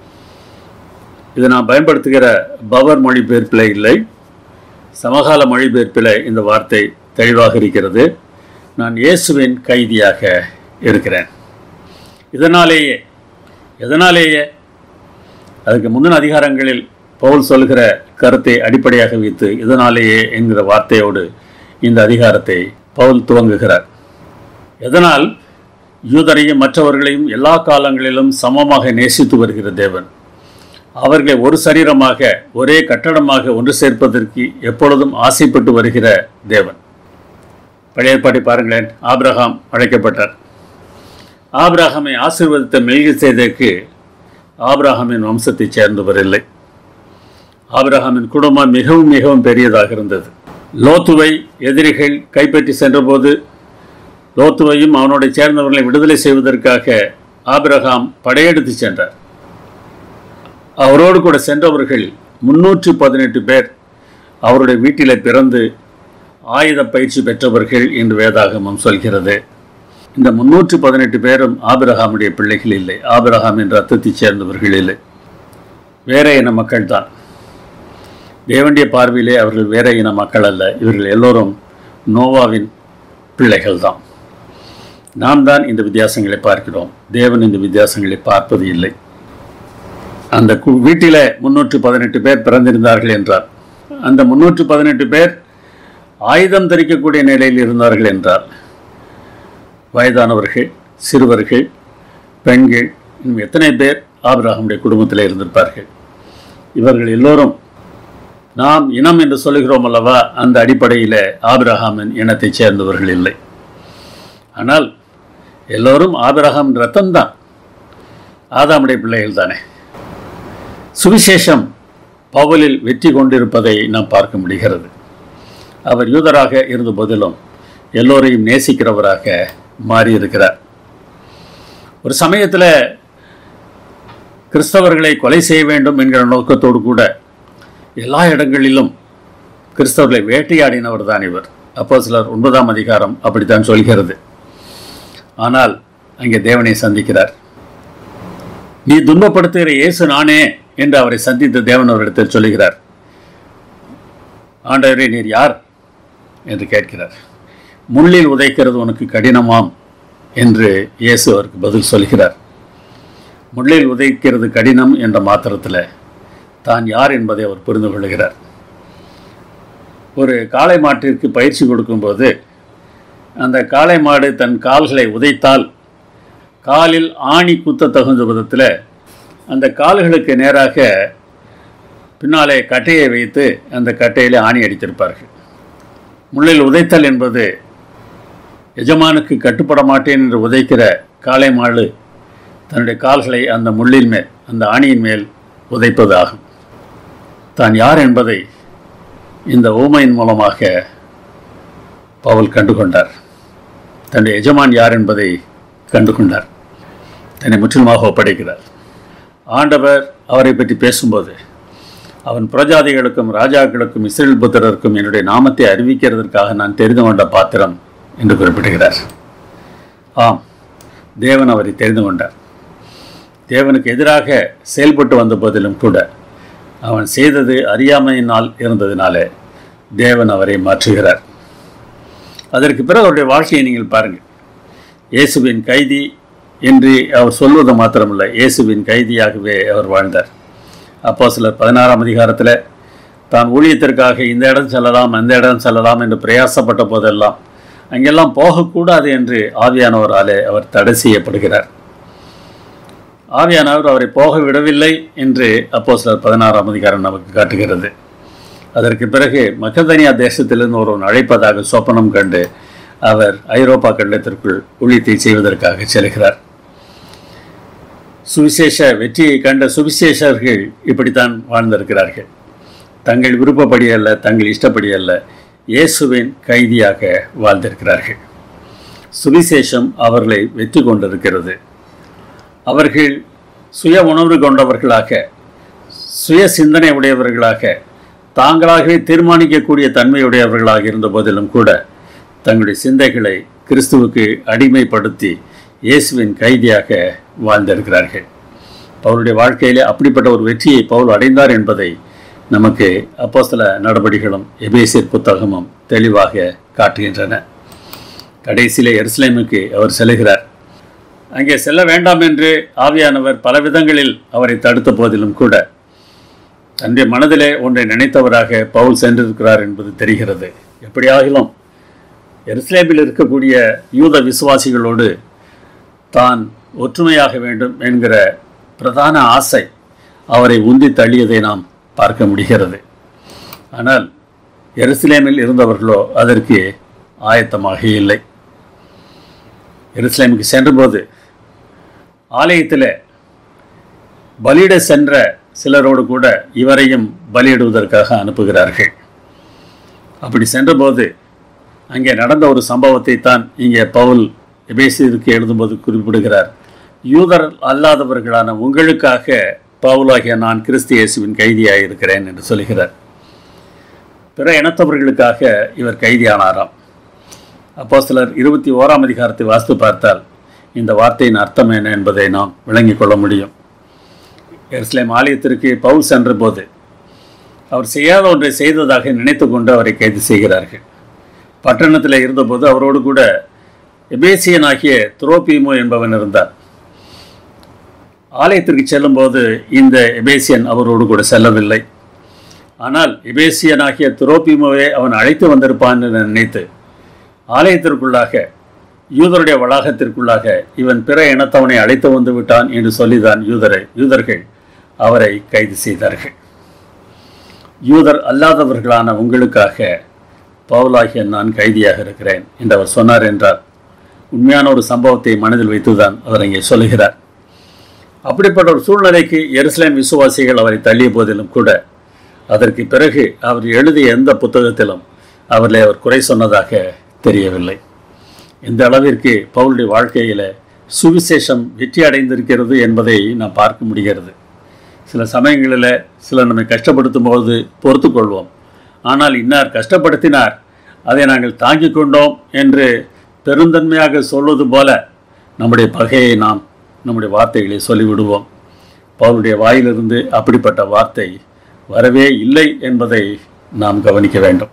இது நான் பயன்படுத்துகிற பவர் மொழிபெயர்ப்பில் இல்லை சமகால மொழிபெயர்ப்பில் இந்த வார்த்தை தெளிவாக இருக்கிறது நான் இயேசுவின் கைதியாக இருக்கிறேன் இதனாலேயே எதனாலேயே அதுக்கு முந்தின அதிகாரங்களில் பவுல் சொல்கிற கருத்தை அடிப்படையாக வைத்து இதனாலேயே என்கிற வார்த்தையோடு இந்த அதிகாரத்தை பவுல் துவங்குகிறார் எதனால் யூதரையும் மற்றவர்களையும் எல்லா காலங்களிலும் சமமாக நேசித்து வருகிற தேவன் அவர்களை ஒரு சரீரமாக ஒரே கட்டடமாக ஒன்று சேர்ப்பதற்கு எப்பொழுதும் ஆசைப்பட்டு வருகிற தேவன் பழைய ஏற்பாட்டை பாருங்களேன் ஆபிரகாம் அழைக்கப்பட்டார் ஆபிரகாமை ஆசீர்வதித்த மெல்கி செய்தற்கு ஆபிரகாமின் வம்சத்தைச் சேர்ந்தவர் இல்லை ஆபிரகாமின் குடும்பம் மிகவும் மிகவும் பெரியதாக இருந்தது லோத்துவை எதிரிகள் கைப்பற்றி சென்றபோது லோத்துவையும் அவனோட சேர்ந்தவர்களை விடுதலை செய்வதற்காக ஆபிரகாம் படையெடுத்து சென்றார் அவரோடு கூட சென்றவர்கள் முன்னூற்றி பதினெட்டு பேர் அவருடைய வீட்டில் பிறந்து ஆயுத பயிற்சி பெற்றவர்கள் என்று வேதாகமம் சொல்கிறது இந்த முன்னூற்றி பதினெட்டு பேரும் ஆபிரகாமுடைய பிள்ளைகள் இல்லை ஆபிரகாமின் ரத்தத்தைச் சேர்ந்தவர்கள் இல்லை வேற இன மக்கள் தான் தேவனுடைய பார்வையிலே அவர்கள் வேற இன மக்கள் அல்ல இவர்கள் எல்லோரும் நோவாவின் பிள்ளைகள் தான் நாம் தான் இந்த வித்தியாசங்களை பார்க்கிறோம் தேவன் இந்த வித்தியாசங்களை பார்ப்பது இல்லை அந்த கு- வீட்டிலே முன்னூற்று பதினெட்டு பேர் பிறந்திருந்தார்கள் என்றார் அந்த முன்னூற்று பதினெட்டு பேர் ஆயுதம் தரிக்கக்கூடிய நிலையில் இருந்தார்கள் என்றால் வயதானவர்கள் சிறுவர்கள் பெண்கள் இன்னும் எத்தனை பேர் ஆபிரகாமுடைய குடும்பத்தில் இருந்திருப்பார்கள் இவர்கள் எல்லோரும் நாம் இனம் என்று சொல்லுகிறோம் அல்லவா அந்த அடிப்படையில் ஆபிரகாமின் இனத்தைச் சேர்ந்தவர்கள் இல்லை ஆனால் எல்லோரும் ஆபிரகாம் ரத்தம்தான் ஆதாமுடைய பிள்ளைகள் தானே சுவிசேஷம் பவுலில் வெற்றி கொண்டிருப்பதை நாம் பார்க்க முடிகிறது அவர் யூதராக இருந்த போதிலும் எல்லோரையும் நேசிக்கிறவராக மாறியிருக்கிறார் ஒரு சமயத்தில் கிறிஸ்தவர்களை கொலை செய்ய வேண்டும் என்கிற நோக்கத்தோடு கூட எல்லா இடங்களிலும் கிறிஸ்தவர்களை வேட்டையாடினவர் தான் இவர் அப்போ சிலர் ஒன்பதாம் அதிகாரம் அப்படித்தான் சொல்கிறது ஆனால் அங்கே தேவனை சந்திக்கிறார் நீ துன்பப்படுத்துகிற இயேசு நானே என்று அவரை சந்தித்த தேவன் அவரிடத்தில் சொல்லுகிறார் ஆண்டவரே நீர் யார் என்று கேட்கிறார் முள்ளில் உதைக்கிறது உனக்கு கடினமாம் என்று இயேசு அவருக்கு பதில் சொல்கிறார் முள்ளில் உதைக்கிறது கடினம் என்ற மாத்திரத்தில் தான் யார் என்பதை அவர் புரிந்து கொள்கிறார் ஒரு காளை மாட்டிற்கு பயிற்சி கொடுக்கும்போது அந்த காளை மாடு தன் கால்களை உதைத்தால் காலில் ஆணி குத்த தகுந்த விதத்தில் அந்த கால்களுக்கு நேராக பின்னாலே கட்டையை வைத்து அந்த கட்டையிலே ஆணி அடித்திருப்பார்கள் முள்ளில் உதைத்தல் என்பது எஜமானுக்கு கட்டுப்பட மாட்டேன் என்று உதைக்கிற காளை மாடு தன்னுடைய கால்களை அந்த முள்ளின் மேல் அந்த ஆணியின் மேல் உதைப்பது ஆகும் தான் யார் என்பதை இந்த ஊமையின் மூலமாக பவுல் கண்டுகொண்டார் தன்னுடைய எஜமான் யார் என்பதை கண்டுகொண்டார் தன்னை முற்றிலுமாக ஒப்படைக்கிறார் ஆண்டவர் அவரை பற்றி பேசும்போது அவன் பிரஜாதிகளுக்கும் ராஜாக்களுக்கும் இஸ்ரேல் புத்திரருக்கும் என்னுடைய நாமத்தை அறிவிக்கிறதற்காக நான் தெரிந்து கொண்ட பாத்திரம் என்று குறிப்பிடுகிறார் ஆம் தேவன் அவரை தெரிந்து கொண்டார் தேவனுக்கு எதிராக செயல்பட்டு வந்த போதிலும் கூட அவன் செய்தது அறியாமையினால் இருந்ததினாலே தேவன் அவரை மாற்றுகிறார் அதற்கு பிறகு அவருடைய வாழ்க்கையை நீங்கள் பாருங்கள் இயேசுவின் கைதி என்று அவர் சொல்வது மாத்திரமல்ல இயேசுவின் கைதியாகவே அவர் வாழ்ந்தார் அப்போ சிலர் பதினாறாம் அதிகாரத்தில் தான் ஊழியத்திற்காக இந்த இடம் செல்லலாம் அந்த இடம் செல்லலாம் என்று பிரயாசப்பட்ட போதெல்லாம் அங்கெல்லாம் போகக்கூடாது என்று ஆவியானவராலே அவர் தடை செய்யப்படுகிறார் ஆவியானவர் அவரை போக விடவில்லை என்று அப்போ சிலர் பதினாறாம் அதிகாரம் நமக்கு காட்டுகிறது அதற்கு பிறகு மக்கதனியா தேசத்திலிருந்து ஒருவன் அழைப்பதாக சொப்பனம் கண்டு அவர் ஐரோப்பா கண்டத்திற்குள் ஊழியத்தை செய்வதற்காக செல்கிறார் சுவிசேஷ வெற்றியை கண்ட சுவிசேஷர்கள் இப்படித்தான் வாழ்ந்திருக்கிறார்கள் தங்கள் விருப்பப்படி அல்ல தங்கள் இஷ்டப்படி அல்ல இயேசுவின் கைதியாக வாழ்ந்திருக்கிறார்கள் சுவிசேஷம் அவர்களை வெற்றி கொண்டிருக்கிறது அவர்கள் சுய உணர்வு கொண்டவர்களாக சுய சிந்தனை உடையவர்களாக தாங்களாகவே தீர்மானிக்கக்கூடிய தன்மையுடையவர்களாக இருந்த போதிலும் கூட தங்களுடைய சிந்தைகளை கிறிஸ்துவுக்கு அடிமைப்படுத்தி இயேசுவின் கைதியாக வாழ்ந்திருக்கிறார்கள் பவுலுடைய வாழ்க்கையிலே அப்படிப்பட்ட ஒரு வெற்றியை பவுல் அடைந்தார் என்பதை நமக்கு அப்போஸ்தல நடவடிக்கைகளும் எபேசியர் புத்தகமும் தெளிவாக காட்டுகின்றன கடைசியிலே எருசலேமுக்கு அவர் செல்கிறார் அங்கே செல்ல வேண்டாம் என்று ஆவியானவர் பல விதங்களில் அவரை தடுத்த போதிலும் கூட தன்னுடைய மனதிலே ஒன்றை நினைத்தவராக பவுல் சென்றிருக்கிறார் என்பது தெரிகிறது எப்படியாகிலும் எருசலேமில் இருக்கக்கூடிய யூத விசுவாசிகளோடு தான் ஒற்றுமையாக வேண்டும் என்கிற பிரதான ஆசை அவரை உந்தி தள்ளியதை நாம் பார்க்க முடிகிறது ஆனால் எருசலேமில் இருந்தவர்களோ அதற்கு ஆயத்தமாக இல்லை எருசலேமுக்கு சென்றபோது ஆலயத்தில் பலியிட சென்ற சிலரோடு கூட இவரையும் பலியிடுவதற்காக அனுப்புகிறார்கள் அப்படி சென்றபோது அங்கே நடந்த ஒரு சம்பவத்தை தான் இங்கே பவுல் எபேசியருக்கு எழுதும்போது குறிப்பிடுகிறார் யூதர் அல்லாதவர்களான உங்களுக்காக பவுலாகிய நான் கிறிஸ்து இயேசுவின் கைதியாக இருக்கிறேன் என்று சொல்கிறார் பிற இனத்தவர்களுக்காக இவர் கைதியானாராம் அப்போ சிலர் இருபத்தி ஓராம் அதிகாரத்தை வாசித்து பார்த்தால் இந்த வார்த்தையின் அர்த்தம் என்ன என்பதை நாம் விளங்கிக் கொள்ள முடியும் எருசலேம் ஆலயத்திற்கு பவுல் சென்றபோது அவர் செய்யாத ஒன்றை செய்ததாக நினைத்து கொண்டு அவரை கைது செய்கிறார்கள் பட்டணத்தில் இருந்தபோது அவரோடு கூட எபேசியனாகிய துரோபீமோ என்பவன் இருந்தார் ஆலயத்திற்கு செல்லும்போது இந்த எபேசியன் அவரோடு கூட செல்லவில்லை ஆனால் எபேசியனாகிய துரோபீமோவை அவன் அழைத்து வந்திருப்பான் என்று நினைத்து ஆலயத்திற்குள்ளாக யூதருடைய வளாகத்திற்குள்ளாக இவன் பிற இனத்தவனை அழைத்து வந்து விட்டான் என்று சொல்லிதான் யூதரை யூதர்கள் அவரை கைது செய்தார்கள் யூதர் அல்லாதவர்களான உங்களுக்காக பவுலாகிய நான் கைதியாக இருக்கிறேன் என்று அவர் சொன்னார் என்றார் உண்மையான ஒரு சம்பவத்தை மனதில் வைத்துதான் அவர் இங்கே சொல்லுகிறார் அப்படிப்பட்ட ஒரு சூழ்நிலைக்கு எருசலேம் விசுவாசிகள் அவரை தள்ளிய போதிலும் கூட அதற்கு பிறகு அவர் எழுதிய எந்த புத்தகத்திலும் அவர்களை அவர் குறை சொன்னதாக தெரியவில்லை இந்த அளவிற்கு பவுலுடைய வாழ்க்கையில் சுவிசேஷம் வெற்றி அடைந்திருக்கிறது என்பதை நாம் பார்க்க முடிகிறது சில சமயங்களில் சிலர் நம்மை கஷ்டப்படுத்தும் போது பொறுத்து கொள்வோம் ஆனால் இன்னார் கஷ்டப்படுத்தினார் அதை நாங்கள் தாங்கிக் கொண்டோம் என்று பெருந்தன்மையாக சொல்வது போல நம்முடைய பகையை நாம் நம்முடைய வார்த்தைகளை சொல்லிவிடுவோம் பவுலுடைய வாயிலிருந்து அப்படிப்பட்ட வார்த்தை வரவே இல்லை என்பதை நாம் கவனிக்க வேண்டும்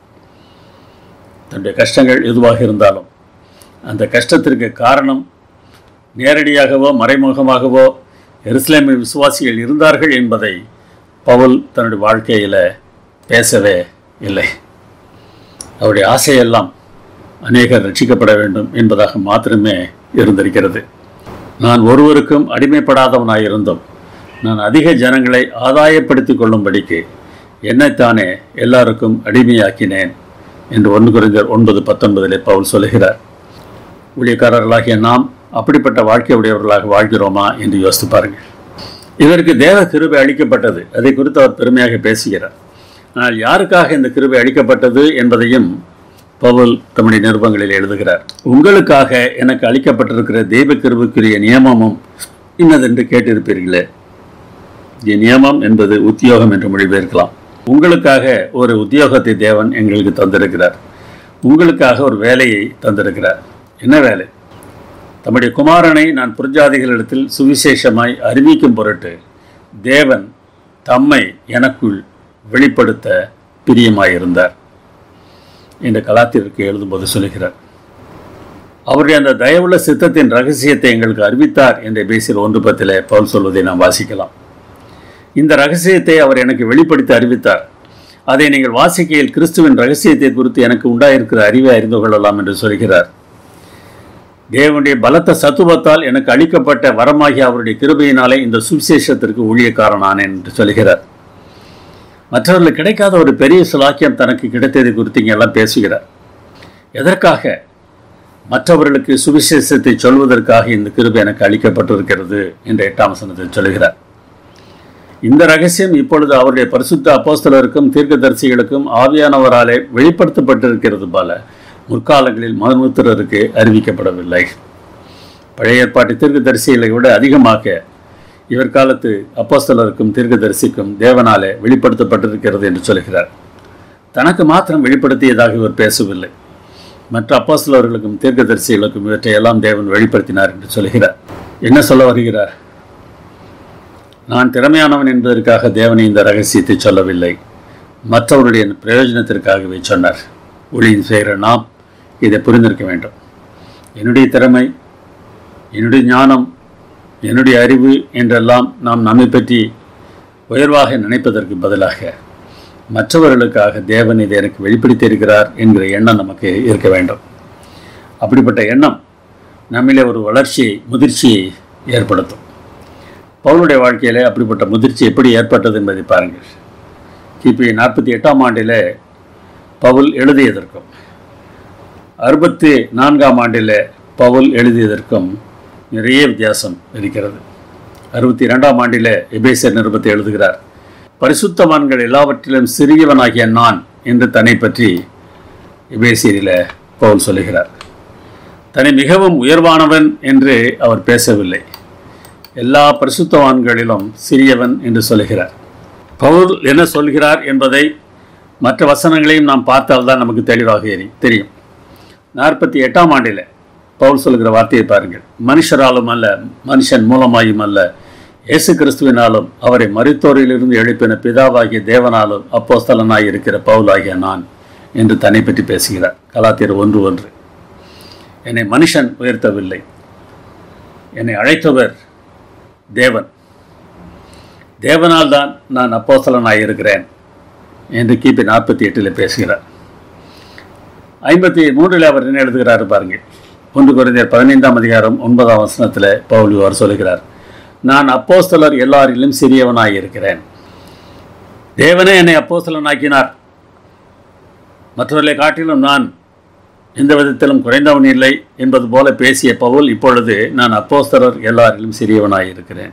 தன்னுடைய கஷ்டங்கள் எதுவாக இருந்தாலும் அந்த கஷ்டத்திற்கு காரணம் நேரடியாகவோ மறைமுகமாகவோ எருசலேமின் விசுவாசிகள் இருந்தார்கள் என்பதை பவுல் தன்னுடைய வாழ்க்கையில் பேசவே இல்லை அவருடைய ஆசையெல்லாம் அநேகர் ரட்சிக்கப்பட வேண்டும் என்பதாக மாத்திரமே இருந்திருக்கிறது நான் ஒருவருக்கும் அடிமைப்படாதவனாயிருந்தும் நான் அதிக ஜனங்களை ஆதாயப்படுத்திக் கொள்ளும்படிக்கு என்னைத்தானே எல்லாருக்கும் அடிமையாக்கினேன் என்று ஒன்று குறைந்தர் ஒன்பது பத்தொன்பதிலே பவுல் சொல்லுகிறார் ஊழியக்காரர்களாகிய நாம் அப்படிப்பட்ட வாழ்க்கை உடையவர்களாக வாழ்கிறோமா என்று யோசித்து பாருங்கள் இதற்கு தேவ கிருபை அளிக்கப்பட்டது அதை குறித்து அவர் பெருமையாக பேசுகிறார் ஆனால் யாருக்காக இந்த கிருபை அளிக்கப்பட்டது என்பதையும் பவுல் தம்முடைய நிருபங்களில் எழுதுகிறார் உங்களுக்காக எனக்கு அளிக்கப்பட்டிருக்கிற தெய்வ கிருபைக்குரிய நியமமும் இன்னதென்று கேட்டிருப்பீர்களே இங்கே நியமம் என்பது உத்தியோகம் என்று மொழிபெயர்க்கலாம் உங்களுக்காக ஒரு உத்தியோகத்தை தேவன் எங்களுக்கு தந்திருக்கிறார் உங்களுக்காக ஒரு வேலையை தந்திருக்கிறார் என்ன வேலை தம்முடைய குமாரனை நான் புரஜாதிகளிடத்தில் சுவிசேஷமாய் அறிவிக்கும் பொருட்டு தேவன் தம்மை எனக்குள் வெளிப்படுத்த பிரியமாயிருந்தார் என்று கலாத்திற்கு எழுதும்போது சொல்லுகிறார் அவருடைய அந்த தயவுள்ள சித்தத்தின் ரகசியத்தை எங்களுக்கு அறிவித்தார் என்ற பேசில் ஒன்று பத்தில் பவுல் சொல்வதை நாம் வாசிக்கலாம் இந்த ரகசியத்தை அவர் எனக்கு வெளிப்படுத்தி அறிவித்தார் அதை நீங்கள் வாசிக்கையில் கிறிஸ்துவின் ரகசியத்தை குறித்து எனக்கு உண்டாயிருக்கிற அறிவை அறிந்து கொள்ளலாம் என்று சொல்கிறார் தேவனுடைய பலத்த சத்துவத்தால் எனக்கு அளிக்கப்பட்ட வரமாகிய அவருடைய கிருபையினாலே இந்த சுவிசேஷத்திற்கு ஊழியக்காரனானேன் என்று சொல்கிறார் மற்றவர்களுக்கு கிடைக்காத ஒரு பெரிய சுலாக்கியம் தனக்கு கிடைத்ததை குறித்து இங்கே எல்லாம் பேசுகிறார் எதற்காக மற்றவர்களுக்கு சுவிசேஷத்தை சொல்வதற்காக இந்த கிருபை எனக்கு அளிக்கப்பட்டிருக்கிறது என்ற எட்டாம் வசனத்தில் சொல்கிறார் இந்த ரகசியம் இப்பொழுது அவருடைய பரிசுத்த அப்போஸ்தலருக்கும் தீர்க்கதரிசிகளுக்கும் ஆவியானவராலே வெளிப்படுத்தப்பட்டிருக்கிறது போல முற்காலங்களில் மனுத்திரருக்கு அறிவிக்கப்படவில்லை பழைய ஏற்பாட்டு தீர்க்கதரிசிகளை விட அதிகமாக இவர் காலத்து அப்போஸ்தலருக்கும் தீர்க்கதரிசிக்கும் தேவனாலே வெளிப்படுத்தப்பட்டிருக்கிறது என்று சொல்கிறார் தனக்கு மாத்திரம் வெளிப்படுத்தியதாக இவர் பேசவில்லை மற்ற அப்போஸ்தலர்களுக்கும் தீர்க்கதரிசிகளுக்கும் இவற்றையெல்லாம் தேவன் வெளிப்படுத்தினார் என்று சொல்கிறார் என்ன சொல்ல வருகிறார் நான் திறமையானவன் என்பதற்காக தேவனை இந்த ரகசியத்தை சொல்லவில்லை மற்றவருடைய பிரயோஜனத்திற்காகவே சொன்னார் ஒளியின் செய்கிற நாம் இதை புரிந்திருக்க வேண்டும் என்னுடைய திறமை என்னுடைய ஞானம் என்னுடைய அறிவு என்றெல்லாம் நாம் நம்மை பற்றி உயர்வாக நினைப்பதற்கு பதிலாக மற்றவர்களுக்காக தேவன் இதை எனக்கு வெளிப்படுத்தியிருக்கிறார் என்கிற எண்ணம் நமக்கு இருக்க வேண்டும் அப்படிப்பட்ட எண்ணம் நம்மிலே ஒரு வளர்ச்சியை முதிர்ச்சியை ஏற்படுத்தும் பவுலுடைய வாழ்க்கையிலே அப்படிப்பட்ட முதிர்ச்சி எப்படி ஏற்பட்டது என்பதை பாருங்கள் கிபி நாற்பத்தி எட்டாம் ஆண்டிலே பவுல் எழுதியதற்கும் அறுபத்தி நான்காம் ஆண்டிலே பவுல் எழுதியதற்கும் நிறைய வித்தியாசம் இருக்கிறது அறுபத்தி இரண்டாம் ஆண்டிலே எபேசியர் நிருபத்தை எழுதுகிறார் பரிசுத்தவான்கள் எல்லாவற்றிலும் சிறியவனாகிய நான் என்று தன்னை பற்றி எபேசியரில் பவுல் சொல்லுகிறார் தன்னை மிகவும் உயர்வானவன் என்று அவர் பேசவில்லை எல்லா பரிசுத்தவான்களிலும் சிறியவன் என்று சொல்லுகிறார் பவுல் என்ன சொல்கிறார் என்பதை மற்ற வசனங்களையும் நாம் பார்த்தால்தான் நமக்கு தெளிவாக எரி- தெரியும் நாற்பத்தி எட்டாம் ஆண்டில் பவுல் சொல்கிற வார்த்தையை பாருங்கள் மனுஷராலும் அல்ல மனுஷன் மூலமாயும் அல்ல இயேசு கிறிஸ்துவினாலும் அவரை மருத்தோரிலிருந்து எழுப்பின பிதாவாகிய தேவனாலும் அப்போஸ்தலனாய் இருக்கிற பவுலாகிய நான் என்று தன்னை பற்றி பேசுகிறார் கலாத்தியர் ஒன்று ஒன்று என்னை மனுஷன் உயர்த்தவில்லை என்னை அழைத்தவர் தேவன் தேவனால் தான் நான் அப்போஸ்தலனாய் இருக்கிறேன் என்று கிபி நாற்பத்தி எட்டில் பேசுகிறார் ஐம்பத்தி மூன்றில் அவர் என்ன எழுதுகிறார் பாருங்க ஒன்று குறைந்தர் பதினைந்தாம் அதிகாரம் ஒன்பதாம் வசனத்தில் பவுல் அவர் சொல்லுகிறார் நான் அப்போஸ்தலர் எல்லாரிலும் சிறியவனாய் இருக்கிறேன் தேவனே என்னை அப்போஸ்தலனாக்கினார் மற்றவர்களை காட்டிலும் நான் எந்த விதத்திலும் குறைந்தவன் இல்லை என்பது போல பேசிய பவுல் இப்பொழுது நான் அப்போஸ்தலர் எல்லாரிலும் சிறியவனாய் இருக்கிறேன்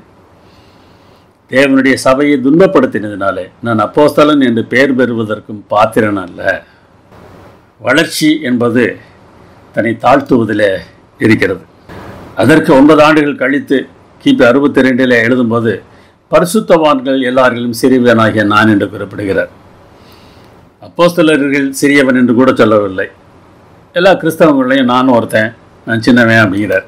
தேவனுடைய சபையை துன்பப்படுத்தினதினாலே நான் அப்போஸ்தலன் என்று பெயர் பெறுவதற்கும் பாத்திரன் அல்ல வளர்ச்சி என்பது தன்னை தாழ்த்துவதில் இருக்கிறது அதற்கு ஒன்பது ஆண்டுகள் கழித்து கிபி அறுபத்தி ரெண்டில் எழுதும்போது பரிசுத்தவான்கள் எல்லாரிலும் சிறியவனாகிய நான் என்று குறிப்பிடுகிறார் அப்போஸ்தலர்கள் சிறியவன் என்று கூட சொல்லவில்லை எல்லா கிறிஸ்தவங்களையும் நானும் ஒருத்தன் நான் சின்னவன் அப்படிங்கிறார்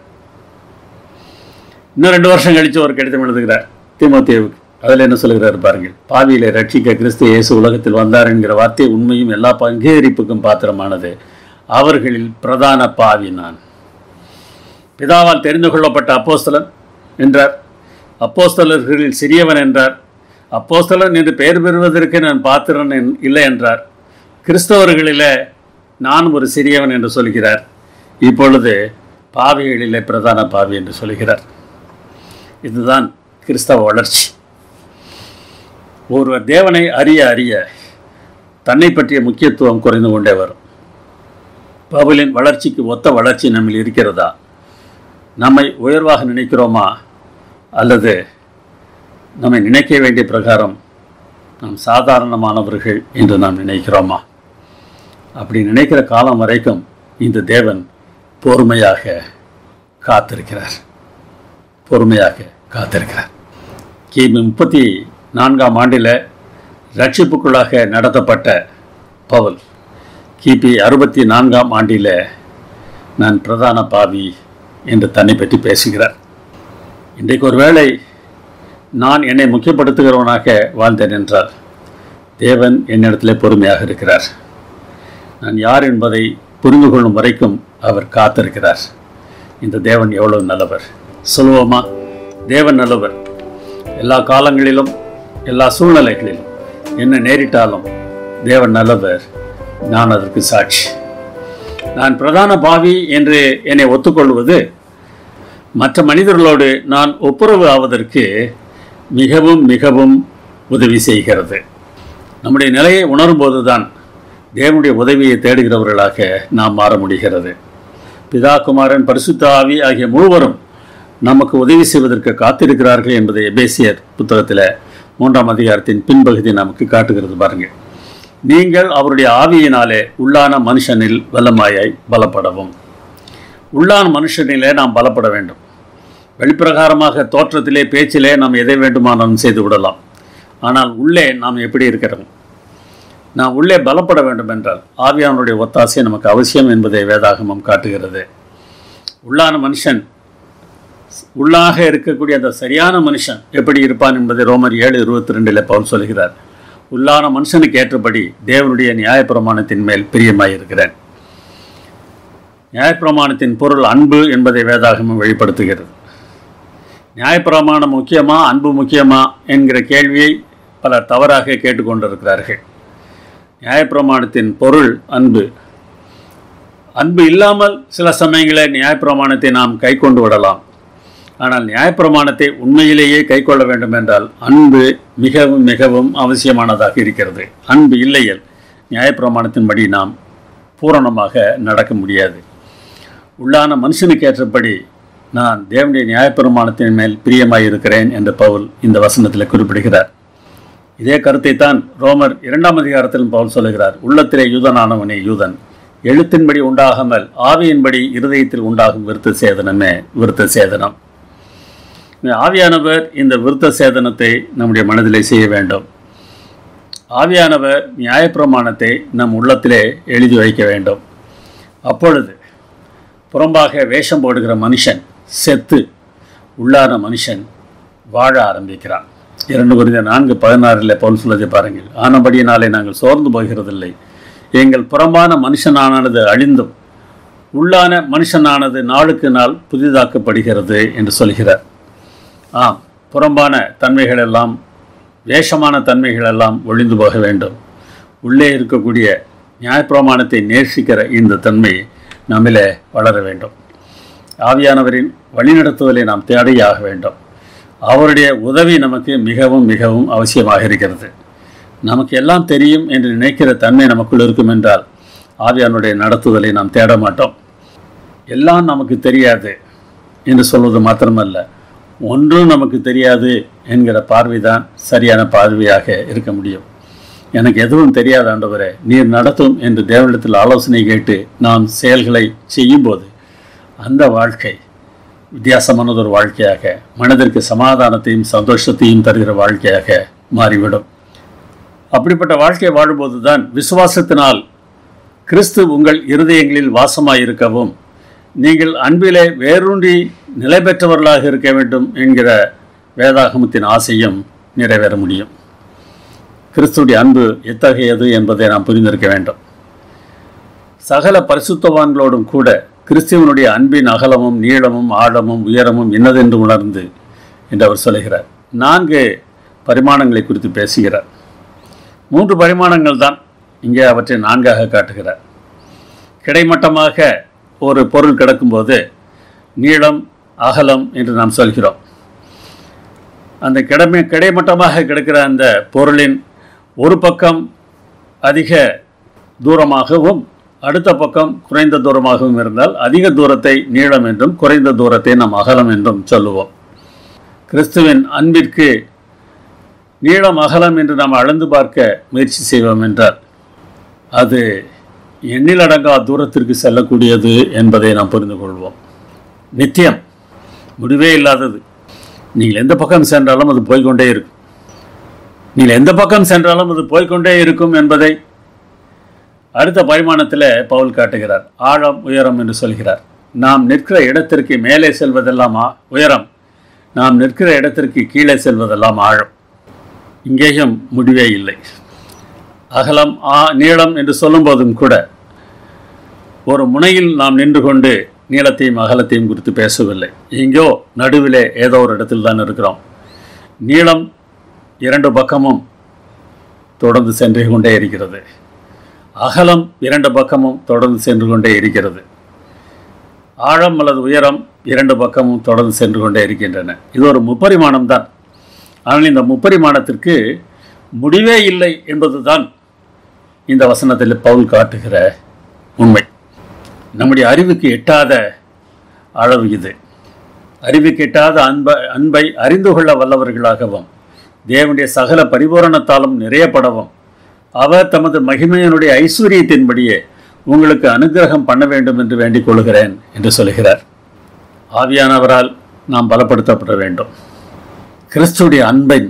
இன்னும் ரெண்டு வருஷம் கழித்து ஒரு கடிதம் எழுதுகிறார் தீமோத்தேவுக்கு அதில் என்ன சொல்கிறார் பாருங்கள் பாவியிலே ரட்சிக்க கிறிஸ்து இயேசு உலகத்தில் வந்தார் என்கிற வார்த்தை உண்மையும் எல்லா பங்கேறிப்புக்கும் பாத்திரமானது அவர்களில் பிரதான பாவி நான் பிதாவால் தெரிந்து கொள்ளப்பட்ட அப்போஸ்தலன் என்றார் அப்போஸ்தலர்களில் சிறியவன் என்றார் அப்போஸ்தலன் என்று பெயர் பெறுவதற்கு நான் பாத்திரன் என்- இல்லை என்றார் கிறிஸ்தவர்களிலே நான் ஒரு சிறியவன் என்று சொல்கிறார் இப்பொழுது பாவிகளிலே பிரதான பாவி என்று சொல்கிறார் இதுதான் கிறிஸ்தவ வளர்ச்சி ஒருவர் தேவனை அறிய அறிய தன்னை பற்றிய முக்கியத்துவம் குறைந்து கொண்டே வரும் பவுலின் வளர்ச்சிக்கு ஒத்த வளர்ச்சி நம்மில் இருக்கிறதா நம்மை உயர்வாக நினைக்கிறோமா அல்லது நம்மை நினைக்க வேண்டிய பிரகாரம் நாம் சாதாரணமானவர்கள் என்று நாம் நினைக்கிறோமா அப்படி நினைக்கிற காலம் வரைக்கும் இந்த தேவன் பொறுமையாக காத்திருக்கிறார் பொறுமையாக காத்திருக்கிறார் கிமு முப்பத்தி நான்காம் ஆண்டில் ரட்சிப்புக்குள்ளாக நடத்தப்பட்ட பவுல் கிபி அறுபத்தி நான்காம் ஆண்டில் நான் பிரதான பாவி என்று தன்னை பற்றி பேசுகிறார் இன்றைக்கு ஒருவேளை நான் என்னை முக்கியப்படுத்துகிறவனாக வாழ்ந்தேன் என்றால் தேவன் என்னிடத்திலே பொறுமையாக இருக்கிறார் நான் யார் என்பதை புரிந்து கொள்ளும் வரைக்கும் அவர் காத்திருக்கிறார் இந்த தேவன் எவ்வளவு நல்லவர் சொல்லுவோமா தேவன் நல்லவர் எல்லா காலங்களிலும் எல்லா சூழ்நிலைகளிலும் என்ன நேரிட்டாலும் தேவன் நல்லவர் நான் அதற்கு சாட்சி நான் பிரதான பாவி என்று என்னை ஒத்துக்கொள்வது மற்ற மனிதர்களோடு நான் ஒப்புரவு ஆவதற்கு மிகவும் மிகவும் உதவி செய்கிறது நம்முடைய நிலையை உணரும்போது தான் தேவனுடைய உதவியை தேடுகிறவர்களாக நாம் மாற முடிகிறது பிதா குமாரன் பரிசுத்த ஆவி ஆகிய மூவரும் நமக்கு உதவி செய்வதற்கு காத்திருக்கிறார்கள் என்பதை எபேசியர் புத்தகத்தில் மூன்றாம் அதிகாரத்தின் பின்பகுதி நமக்கு காட்டுகிறது பாருங்கள் நீங்கள் அவருடைய ஆவியினாலே உள்ளான மனுஷனில் வல்லமாயாய் பலப்படவும் உள்ளான மனுஷனிலே நாம் பலப்பட வேண்டும் வெளிப்பிரகாரமாக தோற்றத்திலே பேச்சிலே நாம் எதை வேண்டுமானாலும் செய்து விடலாம் ஆனால் உள்ளே நாம் எப்படி இருக்கிறோம் நாம் உள்ளே பலப்பட வேண்டும் என்றால் ஆவியானுடைய ஒத்தாசை நமக்கு அவசியம் என்பதை வேதாகமம் காட்டுகிறது உள்ளான மனுஷன் உள்ளாக இருக்கக்கூடிய அந்த சரியான மனுஷன் எப்படி இருப்பான் என்பதை ரோமர் ஏழு இருபத்தி ரெண்டில் பவுல் சொல்கிறார் உள்ளான மனுஷனுக்கு ஏற்றபடி தேவனுடைய நியாயப்பிரமாணத்தின் மேல் பிரியமாயிருக்கிறேன் நியாயப்பிரமாணத்தின் பொருள் அன்பு என்பதை வேதாகமம் வெளிப்படுத்துகிறது நியாயப்பிரமாணம் முக்கியமா அன்பு முக்கியமா என்கிற கேள்வியை பலர் தவறாக கேட்டுக்கொண்டிருக்கிறார்கள் நியாயப்பிரமாணத்தின் பொருள் அன்பு அன்பு இல்லாமல் சில சமயங்களில் நியாயப்பிரமாணத்தை நாம் கை கொண்டு விடலாம் ஆனால் நியாயப்பிரமாணத்தை உண்மையிலேயே கை கொள்ள வேண்டும் என்றால் அன்பு மிகவும் மிகவும் அவசியமானதாக இருக்கிறது அன்பு இல்லையல் நியாயப்பிரமாணத்தின்படி நாம் பூரணமாக நடக்க முடியாது உள்ளான மனுஷனுக்கு ஏற்றபடி நான் தேவனுடைய நியாயப்பிரமாணத்தின் மேல் பிரியமாயிருக்கிறேன் என்று பவுல் இந்த வசனத்தில் குறிப்பிடுகிறார் இதே கருத்தை தான் ரோமர் இரண்டாம் அதிகாரத்திலும் பவுல் சொல்லுகிறார் உள்ளத்திலே யூதனானவனே யூதன் எழுத்தின்படி உண்டாகாமல் ஆவியின்படி இருதயத்தில் உண்டாகும் விருத்த சேதனமே விருத்த சேதனம் இந்த ஆவியானவர் இந்த விருத்த சேதனத்தை நம்முடைய மனதிலே செய்ய வேண்டும் ஆவியானவர் நியாயப்பிரமாணத்தை நம் உள்ளத்திலே எழுதி வைக்க வேண்டும் அப்பொழுது புறம்பாக வேஷம் போடுகிற மனுஷன் செத்து உள்ளான மனுஷன் வாழ ஆரம்பிக்கிறான் இரண்டு குறிந்த நான்கு பதினாறில் பவுல் சொல்வதை பாருங்கள் ஆனபடியினாலே நாங்கள் சோர்ந்து போகிறதில்லை எங்கள் புறம்பான மனுஷனானது அழிந்தும் உள்ளான மனுஷனானது நாளுக்கு நாள் புதிதாக்கப்படுகிறது என்று சொல்கிறார் ஆம் புறம்பான தன்மைகள் எல்லாம் வேஷமான தன்மைகள் எல்லாம் ஒழிந்து போக வேண்டும் உள்ளே இருக்கக்கூடிய நியாயப்பிரமாணத்தை நேசிக்கிற இந்த தன்மை நம்மிலே வளர வேண்டும் ஆவியானவரின் வழிநடத்துதலை நாம் தேடியாக வேண்டும் அவருடைய உதவி நமக்கு மிகவும் மிகவும் அவசியமாக இருக்கிறது நமக்கு எல்லாம் தெரியும் என்று நினைக்கிற தன்மை நமக்குள் இருக்கும் என்றால் ஆவியானுடைய நடத்துதலை நாம் தேட மாட்டோம் எல்லாம் நமக்கு தெரியாது என்று சொல்வது மாத்திரமல்ல ஒன்றும் நமக்கு தெரியாது என்கிற பார்வைதான் சரியான பார்வையாக இருக்க முடியும் எனக்கு எதுவும் தெரியாத ஆண்டவரே நீர் நடத்தும் என்று தேவனிடத்தில் ஆலோசனை கேட்டு நாம் செயல்களை செய்யும்போது அந்த வாழ்க்கை வித்தியாசமானதொரு வாழ்க்கையாக மனதிற்கு சமாதானத்தையும் சந்தோஷத்தையும் தருகிற வாழ்க்கையாக மாறிவிடும் அப்படிப்பட்ட வாழ்க்கை வாழும்போது தான் விசுவாசத்தினால் கிறிஸ்து உங்கள் இருதயங்களில் வாசமாயிருக்கவும் நீங்கள் அன்பிலே வேரூன்றி நிலை பெற்றவர்களாக இருக்க வேண்டும் என்கிற வேதாகமத்தின் ஆசையும் நிறைவேற முடியும் கிறிஸ்துடைய அன்பு எத்தகையது என்பதை நாம் புரிந்திருக்க வேண்டும் சகல பரிசுத்தவான்களோடும் கூட கிறிஸ்துவனுடைய அன்பின் அகலமும் நீளமும் ஆழமும் உயரமும் இன்னதென்று உணர்ந்து என்று அவர் சொல்லுகிறார் நான்கு பரிமாணங்களை குறித்து பேசுகிறார் மூன்று பரிமாணங்கள் தான் இங்கே அவற்றை நான்காக காட்டுகிறார் கிடைமட்டமாக ஒரு பொருள் கிடக்கும்போது நீளம் அகலம் என்று நாம் சொல்கிறோம் அந்த கிடைமை கிடைமட்டமாக கிடக்கிற அந்த பொருளின் ஒரு பக்கம் அதிக தூரமாகவும் அடுத்த பக்கம் குறைந்த தூரமாகவும் இருந்தால் அதிக தூரத்தை நீளம் என்றும் குறைந்த தூரத்தை நாம் அகலம் என்றும் சொல்லுவோம் கிறிஸ்துவின் அன்பிற்கு நீளம் அகலம் என்று நாம் அளந்து பார்க்க முயற்சி செய்வோம் என்றால் அது எண்ணிலடங்கா தூரத்திற்கு செல்லக்கூடியது என்பதை நாம் புரிந்து கொள்வோம் நித்தியம் முடிவே இல்லாதது நீங்கள் எந்த பக்கம் சென்றாலும் அது போய்க்கொண்டே இருக்கும் நீங்கள் எந்த பக்கம் சென்றாலும் அது போய்க்கொண்டே இருக்கும் என்பதை அடுத்த பரிமாணத்தில் பவுல் காட்டுகிறார் ஆழம் உயரம் என்று சொல்கிறார் நாம் நிற்கிற இடத்திற்கு மேலே செல்வதெல்லாம் ஆ- உயரம் நாம் நிற்கிற இடத்திற்கு கீழே செல்வதெல்லாம் ஆழம் இங்கேயும் முடிவே இல்லை அகலம் ஆ நீளம் என்று சொல்லும்போதும் கூட ஒரு முனையில் நாம் நின்று கொண்டு நீளத்தையும் அகலத்தையும் குறித்து பேசவில்லை எங்கோ நடுவிலே ஏதோ ஒரு இடத்தில் தான் இருக்கிறோம் நீளம் இரண்டு பக்கமும் தொடர்ந்து சென்று கொண்டே இருக்கிறது அகலம் இரண்டு பக்கமும் தொடர்ந்து சென்று கொண்டே இருக்கிறது ஆழம் அல்லது உயரம் இரண்டு பக்கமும் தொடர்ந்து சென்று கொண்டே இருக்கின்றன இது ஒரு முப்பரிமாணம் தான் ஆனால் இந்த முப்பரிமாணத்திற்கு முடிவே இல்லை என்பதுதான் இந்த வசனத்தில் பவுல் காட்டுகிற உண்மை நம்முடைய அறிவுக்கு எட்டாத அளவு இது அறிவுக்கு எட்டாத அன்ப அன்பை அறிந்து கொள்ள வல்லவர்களாகவும் தேவனுடைய சகல பரிபூரணத்தாலும் நிறையப்படவும் அவர் தமது மகிமையினுடைய ஐஸ்வர்யத்தின்படியே உங்களுக்கு அனுகிரகம் பண்ண வேண்டும் என்று வேண்டிக் கொள்கிறேன் என்று சொல்கிறார் ஆவியானவரால் நாம் பலப்படுத்தப்பட வேண்டும் கிறிஸ்துடைய அன்பின்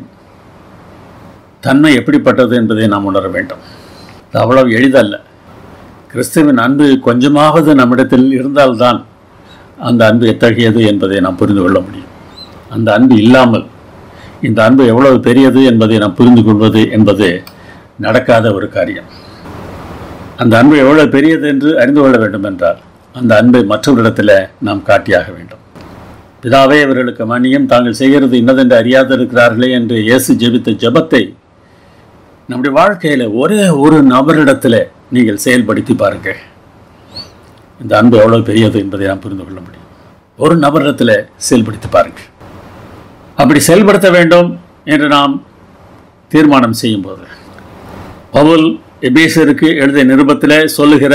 தன்மை எப்படிப்பட்டது என்பதை நாம் உணர வேண்டும் அது அவ்வளவு எளிதல்ல கிறிஸ்துவின் அன்பு கொஞ்சமாவது நம்மிடத்தில் இருந்தால்தான் அந்த அன்பு எத்தகையது என்பதை நாம் புரிந்து கொள்ள முடியும் அந்த அன்பு இல்லாமல் இந்த அன்பு எவ்வளவு பெரியது என்பதை நாம் புரிந்து கொள்வது என்பது நடக்காத ஒரு காரியம் அந்த அன்பு எவ்வளவு பெரியது என்று அறிந்து கொள்ள வேண்டும் என்றால் அந்த அன்பை மற்றவரிடத்தில் நாம் காட்டியாக வேண்டும் பிதாவே இவர்களுக்கு மன்னியும் தாங்கள் செய்கிறது இன்னதென்று அறியாதிருக்கிறார்களே என்று இயேசு ஜெபித்த ஜெபத்தை நம்முடைய வாழ்க்கையில் ஒரே ஒரு நபரிடத்தில் நீங்கள் செயல்படுத்தி பாருங்கள் இந்த அன்பு எவ்வளவு பெரியது என்பதை நாம் புரிந்து கொள்ள முடியும் ஒரு நபரிடத்தில் செயல்படுத்தி பாருங்கள் அப்படி செயல்படுத்த வேண்டும் என்று நாம் தீர்மானம் செய்யும்போது பவுல் எபேசருக்கு எழுதிய நிருபத்தில் சொல்லுகிற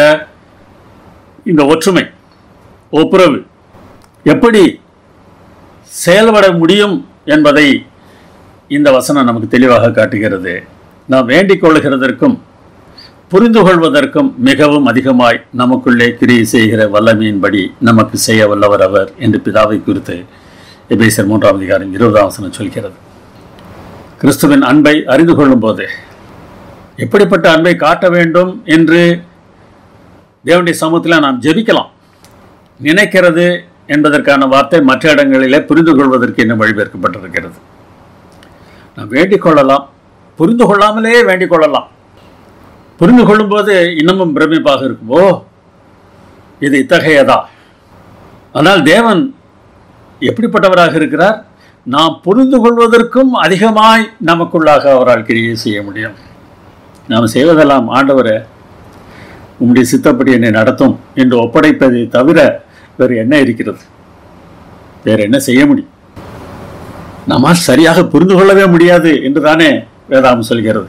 இந்த ஒற்றுமை ஒப்புரவு எப்படி செயல்பட முடியும் என்பதை இந்த வசனம் நமக்கு தெளிவாக காட்டுகிறது நாம் வேண்டிக் கொள்ளுகிறதற்கும் புரிந்து கொள்வதற்கும் மிகவும் அதிகமாய் நமக்குள்ளே கிரியை செய்கிற வல்லமையின்படி நமக்கு செய்ய வல்லவர் அவர் என்று பிதாவை குறித்து எபேசர் மூன்றாம் அதிகாரம் இருபதாம் வசனம் சொல்கிறது கிறிஸ்துவின் அன்பை அறிந்து கொள்ளும் போது எப்படிப்பட்ட அன்பை காட்ட வேண்டும் என்று தேவனுடைய சமூகத்தில் நாம் ஜெபிக்கலாம் நினைக்கிறது என்பதற்கான வார்த்தை மற்ற இடங்களிலே புரிந்து கொள்வதற்கு இன்னும் வழிபெருக்கப்பட்டிருக்கிறது நாம் வேண்டிக் கொள்ளலாம் புரிந்து கொள்ளாமலே வேண்டிக் கொள்ளலாம் புரிந்து கொள்ளும்போது இன்னமும் பிரமிப்பாக இருக்கும் ஓ இது இத்தகையதா ஆனால் தேவன் எப்படிப்பட்டவராக இருக்கிறார் நாம் புரிந்து கொள்வதற்கும் அதிகமாய் நமக்குள்ளாக அவரால் கிரியை செய்ய முடியும் நாம் செய்வதெல்லாம் ஆண்டவரை உம்முடைய சித்தப்படி என்னை நடத்தும் என்று ஒப்படைப்பதை தவிர வேறு என்ன இருக்கிறது வேறு என்ன செய்ய முடியும் நம்மால் சரியாக புரிந்து கொள்ளவே முடியாது என்று தானே வேதாகம் சொல்கிறது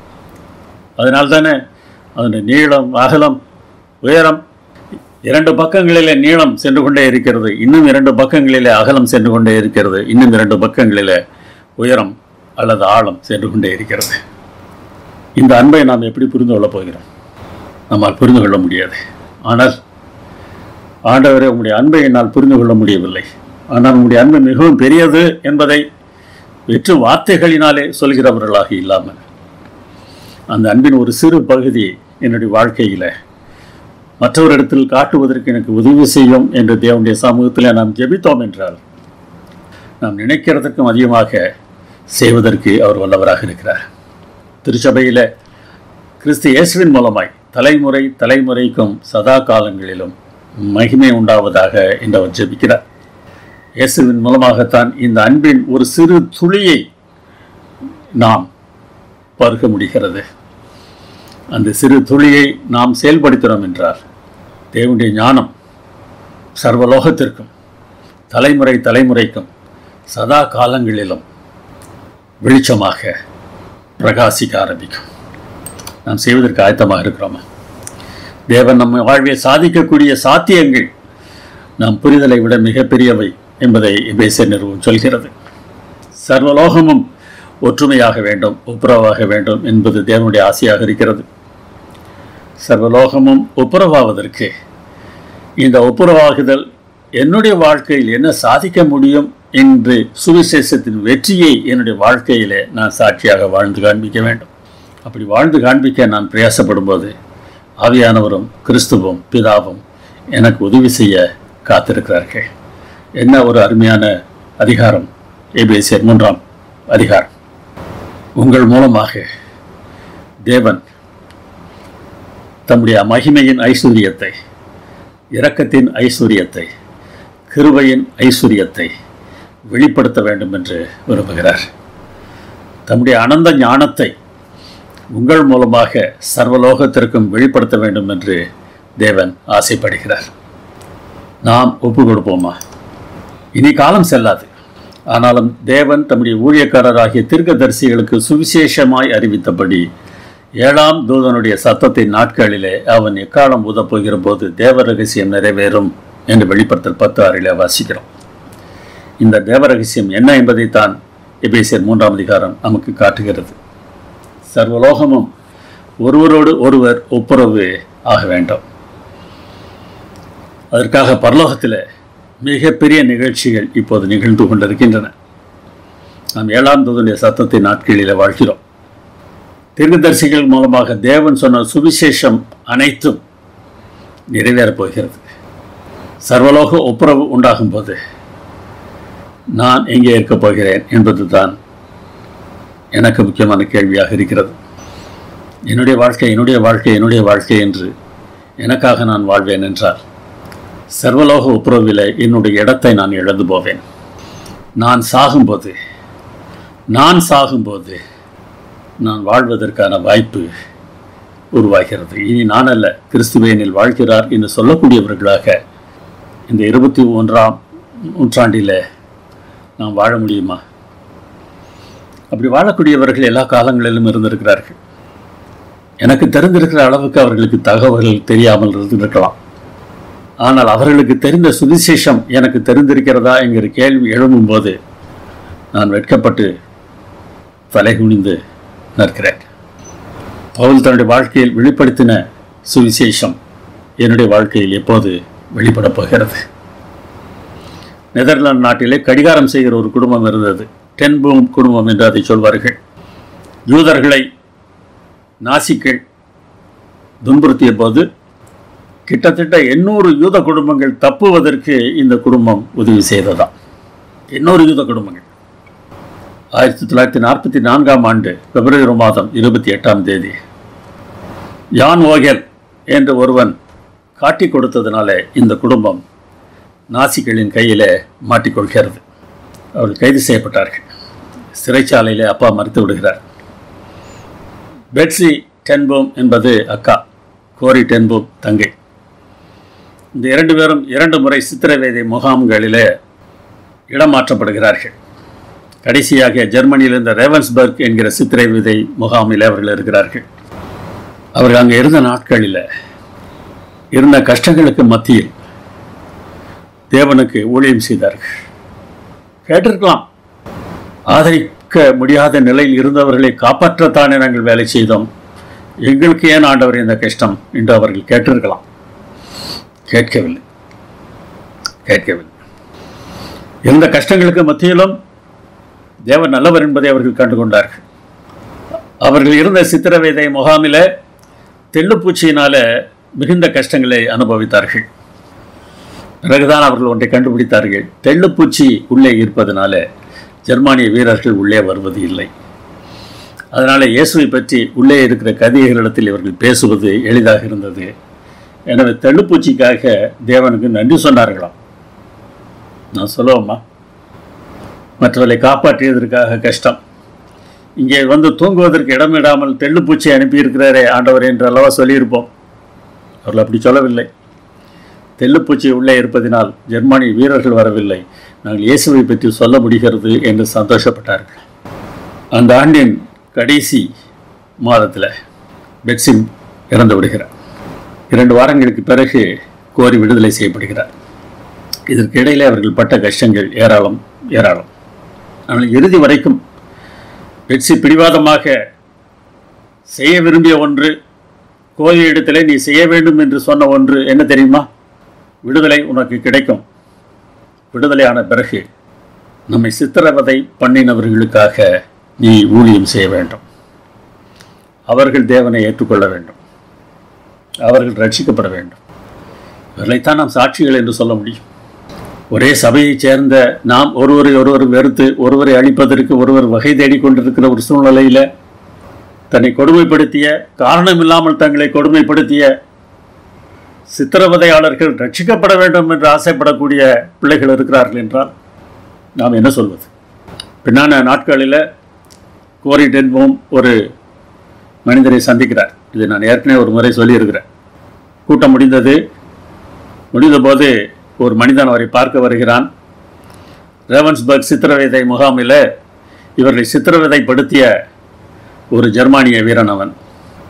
அதனால் தானே அதனுடைய நீளம் அகலம் உயரம் இரண்டு பக்கங்களிலே நீளம் சென்று கொண்டே இருக்கிறது இன்னும் இரண்டு பக்கங்களிலே அகலம் சென்று கொண்டே இருக்கிறது இன்னும் இரண்டு பக்கங்களிலே உயரம் அல்லது ஆழம் சென்று கொண்டே இருக்கிறது இந்த அன்பை நாம் எப்படி புரிந்து கொள்ளப் போகிறோம் நம்மால் புரிந்து கொள்ள முடியாது ஆனால் ஆண்டவரே உங்களுடைய அன்பை என்னால் புரிந்து கொள்ள முடியவில்லை ஆனால் உங்களுடைய அன்பு மிகவும் பெரியது என்பதை வெற்று வார்த்தைகளினாலே சொல்கிறவர்களாக இல்லாமல் அந்த அன்பின் ஒரு சிறு பகுதி என்னுடைய வாழ்க்கையில் மற்றவரிடத்தில் காட்டுவதற்கு எனக்கு உதவி செய்யும் என்று தேவனுடைய சமூகத்தில் நாம் ஜெபித்தோம் என்றால் நாம் நினைக்கிறதற்கும் அதிகமாக செய்வதற்கு அவர் வல்லவராக இருக்கிறார் திருச்சபையில் கிறிஸ்து இயேசுவின் மூலமாய் தலைமுறை தலைமுறைக்கும் சதா காலங்களிலும் மகிமை உண்டாவதாக என்று அவர் ஜெபிக்கிறார் இயேசுவின் மூலமாகத்தான் இந்த அன்பின் ஒரு சிறு துளியை நாம் பருக முடிகிறது அந்த சிறு துளியை நாம் செயல்படுத்தினோம் என்றால் தேவனுடைய ஞானம் சர்வலோகத்திற்கும் தலைமுறை தலைமுறைக்கும் சதா காலங்களிலும் வெளிச்சமாக பிரகாசிக்க ஆரம்பிக்கும் நாம் செய்வதற்கு ஆயத்தமாக இருக்கிறோமா தேவன் நம்ம வாழ்வில் சாதிக்கக்கூடிய சாத்தியங்கள் நாம் புரிதலை விட மிகப்பெரியவை என்பதை எபேச நிறுவனம் சொல்கிறது சர்வலோகமும் ஒற்றுமையாக வேண்டும் ஒப்புரவாக வேண்டும் என்பது தேவனுடைய ஆசையாக இருக்கிறது சர்வலோகமும் ஒப்புரவாவதற்கு இந்த ஒப்புரவாகுதல் என்னுடைய வாழ்க்கையில் என்ன சாதிக்க முடியும் என்று சுவிசேஷத்தின் வெற்றியை என்னுடைய வாழ்க்கையிலே நான் சாட்சியாக வாழ்ந்து காண்பிக்க வேண்டும் அப்படி வாழ்ந்து காண்பிக்க நான் பிரயாசப்படும் போது ஆவியானவரும் கிறிஸ்துவும் பிதாவும் எனக்கு உதவி செய்ய காத்திருக்கிறார்கள் என்ன ஒரு அருமையான அதிகாரம் ஏபிஎஸ்ஆர் மூன்றாம் அதிகாரம் உங்கள் மூலமாக தேவன் தம்முடைய மகிமையின் ஐஸ்வர்யத்தை இரக்கத்தின் ஐஸ்வர்யத்தை கிருபையின் ஐஸ்வர்யத்தை வெளிப்படுத்த வேண்டும் என்று விரும்புகிறார் தம்முடைய அனந்த ஞானத்தை உங்கள் மூலமாக சர்வலோகத்திற்கும் வெளிப்படுத்த வேண்டும் என்று தேவன் ஆசைப்படுகிறார் நாம் ஒப்பு கொடுப்போமா இனி காலம் செல்லாது ஆனாலும் தேவன் தம்முடைய ஊழியக்காரராகிய தீர்க்கதரிசிகளுக்கு சுவிசேஷமாய் அறிவித்தபடி ஏழாம் தூதனுடைய சத்தத்தின் நாட்களிலே அவன் எக்காலம் ஊதப்போகிற போது தேவ ரகசியம் நிறைவேறும் என்று வெளிப்படுத்தல் பத்து ஆறிலே வாசிக்கிறோம் இந்த தேவ ரகசியம் என்ன என்பதைத்தான் எபேசியர் மூன்றாம் அதிகாரம் நமக்கு காட்டுகிறது சர்வலோகமும் ஒருவரோடு ஒருவர் ஒப்புரவு ஆக வேண்டும் அதற்காக பரலோகத்தில் மிகப்பெரிய நிகழ்ச்சிகள் இப்போது நிகழ்ந்து கொண்டிருக்கின்றன நாம் ஏழாம் தூதனுடைய சத்தத்தின் நாட்களில் வாழ்கிறோம் தீர்க்கதரிசிகள் மூலமாக தேவன் சொன்ன சுவிசேஷம் அனைத்தும் நிறைவேறப் போகிறது சர்வலோக ஒப்புரவு உண்டாகும் போது நான் எங்கே இருக்கப் போகிறேன் என்பதுதான் எனக்கு முக்கியமான கேள்வியாக இருக்கிறது என்னுடைய வாழ்க்கை என்னுடைய வாழ்க்கை என்னுடைய வாழ்க்கை என்று எனக்காக நான் வாழ்வேன் என்றார் சர்வலோக ஒப்புரவிலே என்னுடைய இடத்தை நான் இழந்து போவேன் நான் சாகும்போது நான் சாகும்போது நான் வாழ்வதற்கான வாய்ப்பு உருவாகிறது இனி நான் அல்ல கிறிஸ்துவேனில் வாழ்கிறார் என்று சொல்லக்கூடியவர்களாக இந்த இருபத்தி ஒன்றாம் நூற்றாண்டில் நாம் வாழ முடியுமா அப்படி வாழக்கூடியவர்கள் எல்லா காலங்களிலும் இருந்திருக்கிறார்கள் எனக்கு தெரிந்திருக்கிற அளவுக்கு அவர்களுக்கு தகவல்கள் தெரியாமல் இருந்திருக்கலாம் ஆனால் அவர்களுக்கு தெரிந்த சுவிசேஷம் எனக்கு தெரிந்திருக்கிறதா என்கிற கேள்வி எழும்பும்போது நான் வெட்கப்பட்டு தலை குனிந்து நிற்கிறேன் பவுல் தன்னுடைய வாழ்க்கையில் வெளிப்படுத்தின சுவிசேஷம் என்னுடைய வாழ்க்கையில் எப்போது வெளிப்படப் போகிறது நெதர்லாந்து நாட்டிலே கடிகாரம் செய்கிற ஒரு குடும்பம் இருந்தது டென்பூம் குடும்பம் என்று அதை சொல்வார்கள் யூதர்களை நாசிக்கள் துன்புறுத்திய போது கிட்டத்தட்ட எண்ணூறு யூத குடும்பங்கள் தப்புவதற்கு இந்த குடும்பம் உதவி செய்ததாம் எண்ணூறு யூத குடும்பங்கள் ஆயிரத்தி தொள்ளாயிரத்தி நாற்பத்தி நான்காம் ஆண்டு பிப்ரவரி மாதம் இருபத்தி எட்டாம் தேதி யான் ஓகேல் என்று ஒருவன் காட்டி கொடுத்ததுனால இந்த குடும்பம் நாசிகளின் கையிலே மாட்டிக்கொள்கிறது அவர்கள் கைது செய்யப்பட்டார்கள் சிறைச்சாலையிலே அப்பா மறுத்து விடுகிறார் பெட்ஸி டென்போம் என்பது அக்கா கோரி டென்போம் தங்கை இந்த இரண்டு பேரும் இரண்டு முறை சித்திரவேதை முகாம்களிலே இடமாற்றப்படுகிறார்கள் கடைசியாக ஜெர்மனியில் இருந்த ரேவன்ஸ்பர்க் என்கிற சித்திரவேதை முகாமில் அவர்கள் இருக்கிறார்கள் அவர்கள் அங்கே இருந்த நாட்களில் இருந்த கஷ்டங்களுக்கு மத்தியில் தேவனுக்கு ஊழியம் செய்தார்கள் கேட்டிருக்கலாம் ஆதரிக்க முடியாத நிலையில் இருந்தவர்களை காப்பாற்றத்தானே நாங்கள் வேலை செய்தோம் எங்களுக்கு ஏன் ஆண்டவர் இந்த கஷ்டம் என்று அவர்கள் கேட்டிருக்கலாம் கேட்கவில்லை கேட்கவில்லை இருந்த கஷ்டங்களுக்கு மத்தியிலும் தேவன் நல்லவர் என்பதை அவர்கள் கண்டுகொண்டார்கள் அவர்கள் இருந்த சித்திரவேதை முகாமில தெள்ளுப்பூச்சியினால மிகுந்த கஷ்டங்களை அனுபவித்தார்கள் பிறகுதான் அவர்கள் ஒன்றை கண்டுபிடித்தார்கள் தெள்ளுப்பூச்சி உள்ளே இருப்பதனால ஜெர்மானிய வீரர்கள் உள்ளே வருவது இல்லை அதனால் இயேசுவை பற்றி உள்ளே இருக்கிற கதிகளிடத்தில் இவர்கள் பேசுவது எளிதாக இருந்தது எனவே தெள்ளுப்பூச்சிக்காக தேவனுக்கு நன்றி சொன்னார்களாம் நான் சொல்லுவோம்மா மற்றவர்களை காப்பாற்றியதற்காக கஷ்டம் இங்கே வந்து தூங்குவதற்கு இடமிடாமல் தெள்ளுப்பூச்சி அனுப்பியிருக்கிறாரே ஆண்டவர் என்று அல்லவா சொல்லியிருப்போம் அவர்கள் அப்படி சொல்லவில்லை தெல்லுப்பூச்சி உள்ளே இருப்பதினால் ஜெர்மானிய வீரர்கள் வரவில்லை நாங்கள் இயேசுவை பற்றி சொல்ல முடிகிறது என்று சந்தோஷப்பட்டார்கள் அந்த ஆண்டின் கடைசி மாதத்தில் பெட்சிம் இறந்து விடுகிறார் இரண்டு வாரங்களுக்கு பிறகு கோரி விடுதலை செய்யப்படுகிறார் இதற்கு இடையிலே அவர்கள் பட்ட கஷ்டங்கள் ஏராளம் ஏராளம் ஆனால் இறுதி வரைக்கும் பெட்சி பிடிவாதமாக செய்ய விரும்பிய ஒன்று கோயிலிடத்திலே நீ செய்ய வேண்டும் என்று சொன்ன ஒன்று என்ன தெரியுமா விடுதலை உனக்கு கிடைக்கும் விடுதலையான பிறகு நம்மை சித்திரவதை பண்ணினவர்களுக்காக நீ ஊழியம் செய்ய வேண்டும் அவர்கள் தேவனை ஏற்றுக்கொள்ள வேண்டும் அவர்கள் ரட்சிக்கப்பட வேண்டும் இவர்களைத்தான் நாம் சாட்சிகள் என்று சொல்ல முடியும் ஒரே சபையைச் சேர்ந்த நாம் ஒருவரை ஒருவர் வெறுத்து ஒருவரை அழிப்பதற்கு ஒருவர் வகை தேடிக்கொண்டிருக்கிற ஒரு சூழ்நிலையில் தன்னை கொடுமைப்படுத்திய காரணமில்லாமல் தங்களை கொடுமைப்படுத்திய சித்திரவதையாளர்கள் ரட்சிக்கப்பட வேண்டும் என்று ஆசைப்படக்கூடிய பிள்ளைகள் இருக்கிறார்கள் என்றால் நாம் என்ன சொல்வது பின்னான நாட்களில் கோரி டென்போம் ஒரு மனிதரை சந்திக்கிறார் இதை நான் ஏற்கனவே ஒரு முறை சொல்லியிருக்கிறேன் கூட்டம் முடிந்தது முடிந்தபோது ஒரு மனிதன் அவரை பார்க்க வருகிறான் ரேவன்ஸ்பர்க் சித்திரவதை முகாமில் இவர்களை சித்திரவதைப்படுத்திய ஒரு ஜெர்மானிய வீரன் அவன்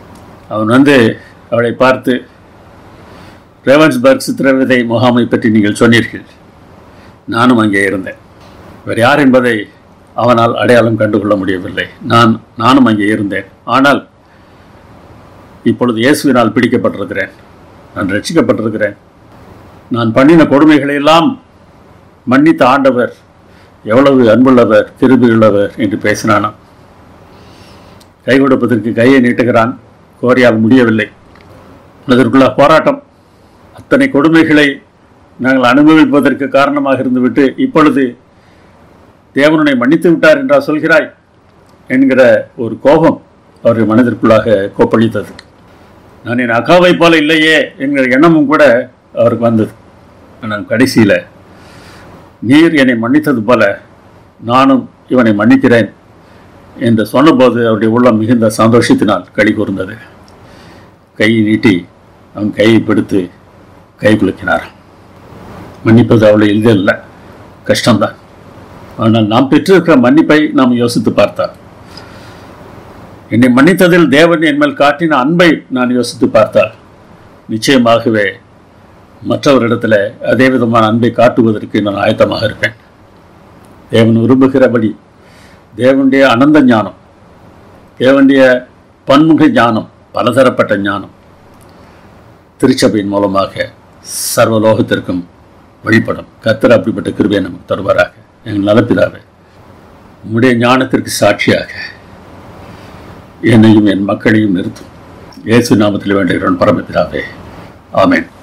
அவன் வந்து அவளை பார்த்து ரேவன்ஸ்பர்க் சித்திரவிதை முகாமை பற்றி நீங்கள் சொன்னீர்கள் நானும் அங்கே இருந்தேன் வேறு யார் என்பதை அவனால் அடையாளம் கண்டுகொள்ள முடியவில்லை நான் நானும் அங்கே இருந்தேன் ஆனால் இப்பொழுது இயேசுவினால் பிடிக்கப்பட்டிருக்கிறேன் நான் ரட்சிக்கப்பட்டிருக்கிறேன் நான் பண்ணின கொடுமைகளை எல்லாம் மன்னித்த ஆண்டவர் எவ்வளவு அன்புள்ளவர் கிருபியுள்ளவர் என்று பேசினானாம் கை கொடுப்பதற்கு கையை நீட்டுகிறான் கோரியால் முடியவில்லை அதற்குள்ள போராட்டம் அத்தனை கொடுமைகளை நாங்கள் அனுபவிப்பதற்கு காரணமாக இருந்துவிட்டு இப்பொழுது தேவனுனை மன்னித்து விட்டார் என்றா சொல்கிறாய் என்கிற ஒரு கோபம் அவர் மனதிற்குள்ளாக கோப்பளித்தது நான் என் அக்காவை போல இல்லையே என்கிற எண்ணமும் கூட அவருக்கு வந்தது ஆனால் கடைசியில் நீர் என்னை மன்னித்தது போல நானும் இவனை மன்னிக்கிறேன் என்று சொன்னபோது அவருடைய உள்ளம் மிகுந்த சந்தோஷத்தினால் களி கூர்ந்தது கையை நீட்டி அவன் கையை பிடித்து கை குலுக்கினார் மன்னிப்பது அவ்வளோ எளிதல்ல கஷ்டம்தான் ஆனால் நாம் பெற்றிருக்கிற மன்னிப்பை நாம் யோசித்து பார்த்தால் என்னை மன்னித்ததில் தேவன் என் மேல் காட்டின அன்பை நான் யோசித்து பார்த்தால் நிச்சயமாகவே மற்றவரிடத்தில் அதே விதமான அன்பை காட்டுவதற்கு நான் ஆயத்தமாக இருப்பேன் தேவன் விரும்புகிறபடி தேவனுடைய அனந்த ஞானம் தேவனுடைய பன்முக ஞானம் பலதரப்பட்ட ஞானம் திருச்சபையின் மூலமாக சர்வலோகத்திற்கும் வெளிப்படும் கர்த்தர் அப்படிப்பட்ட கிருபையை நமக்கு தருவாராக எங்கள் நலப்பிதாவே உம்முடைய ஞானத்திற்கு சாட்சியாக என்னையும் என் மக்களையும் நிறுத்தும் இயேசு நாமத்தில் வேண்டுகிறோம் பரமபிதாவே ஆமென்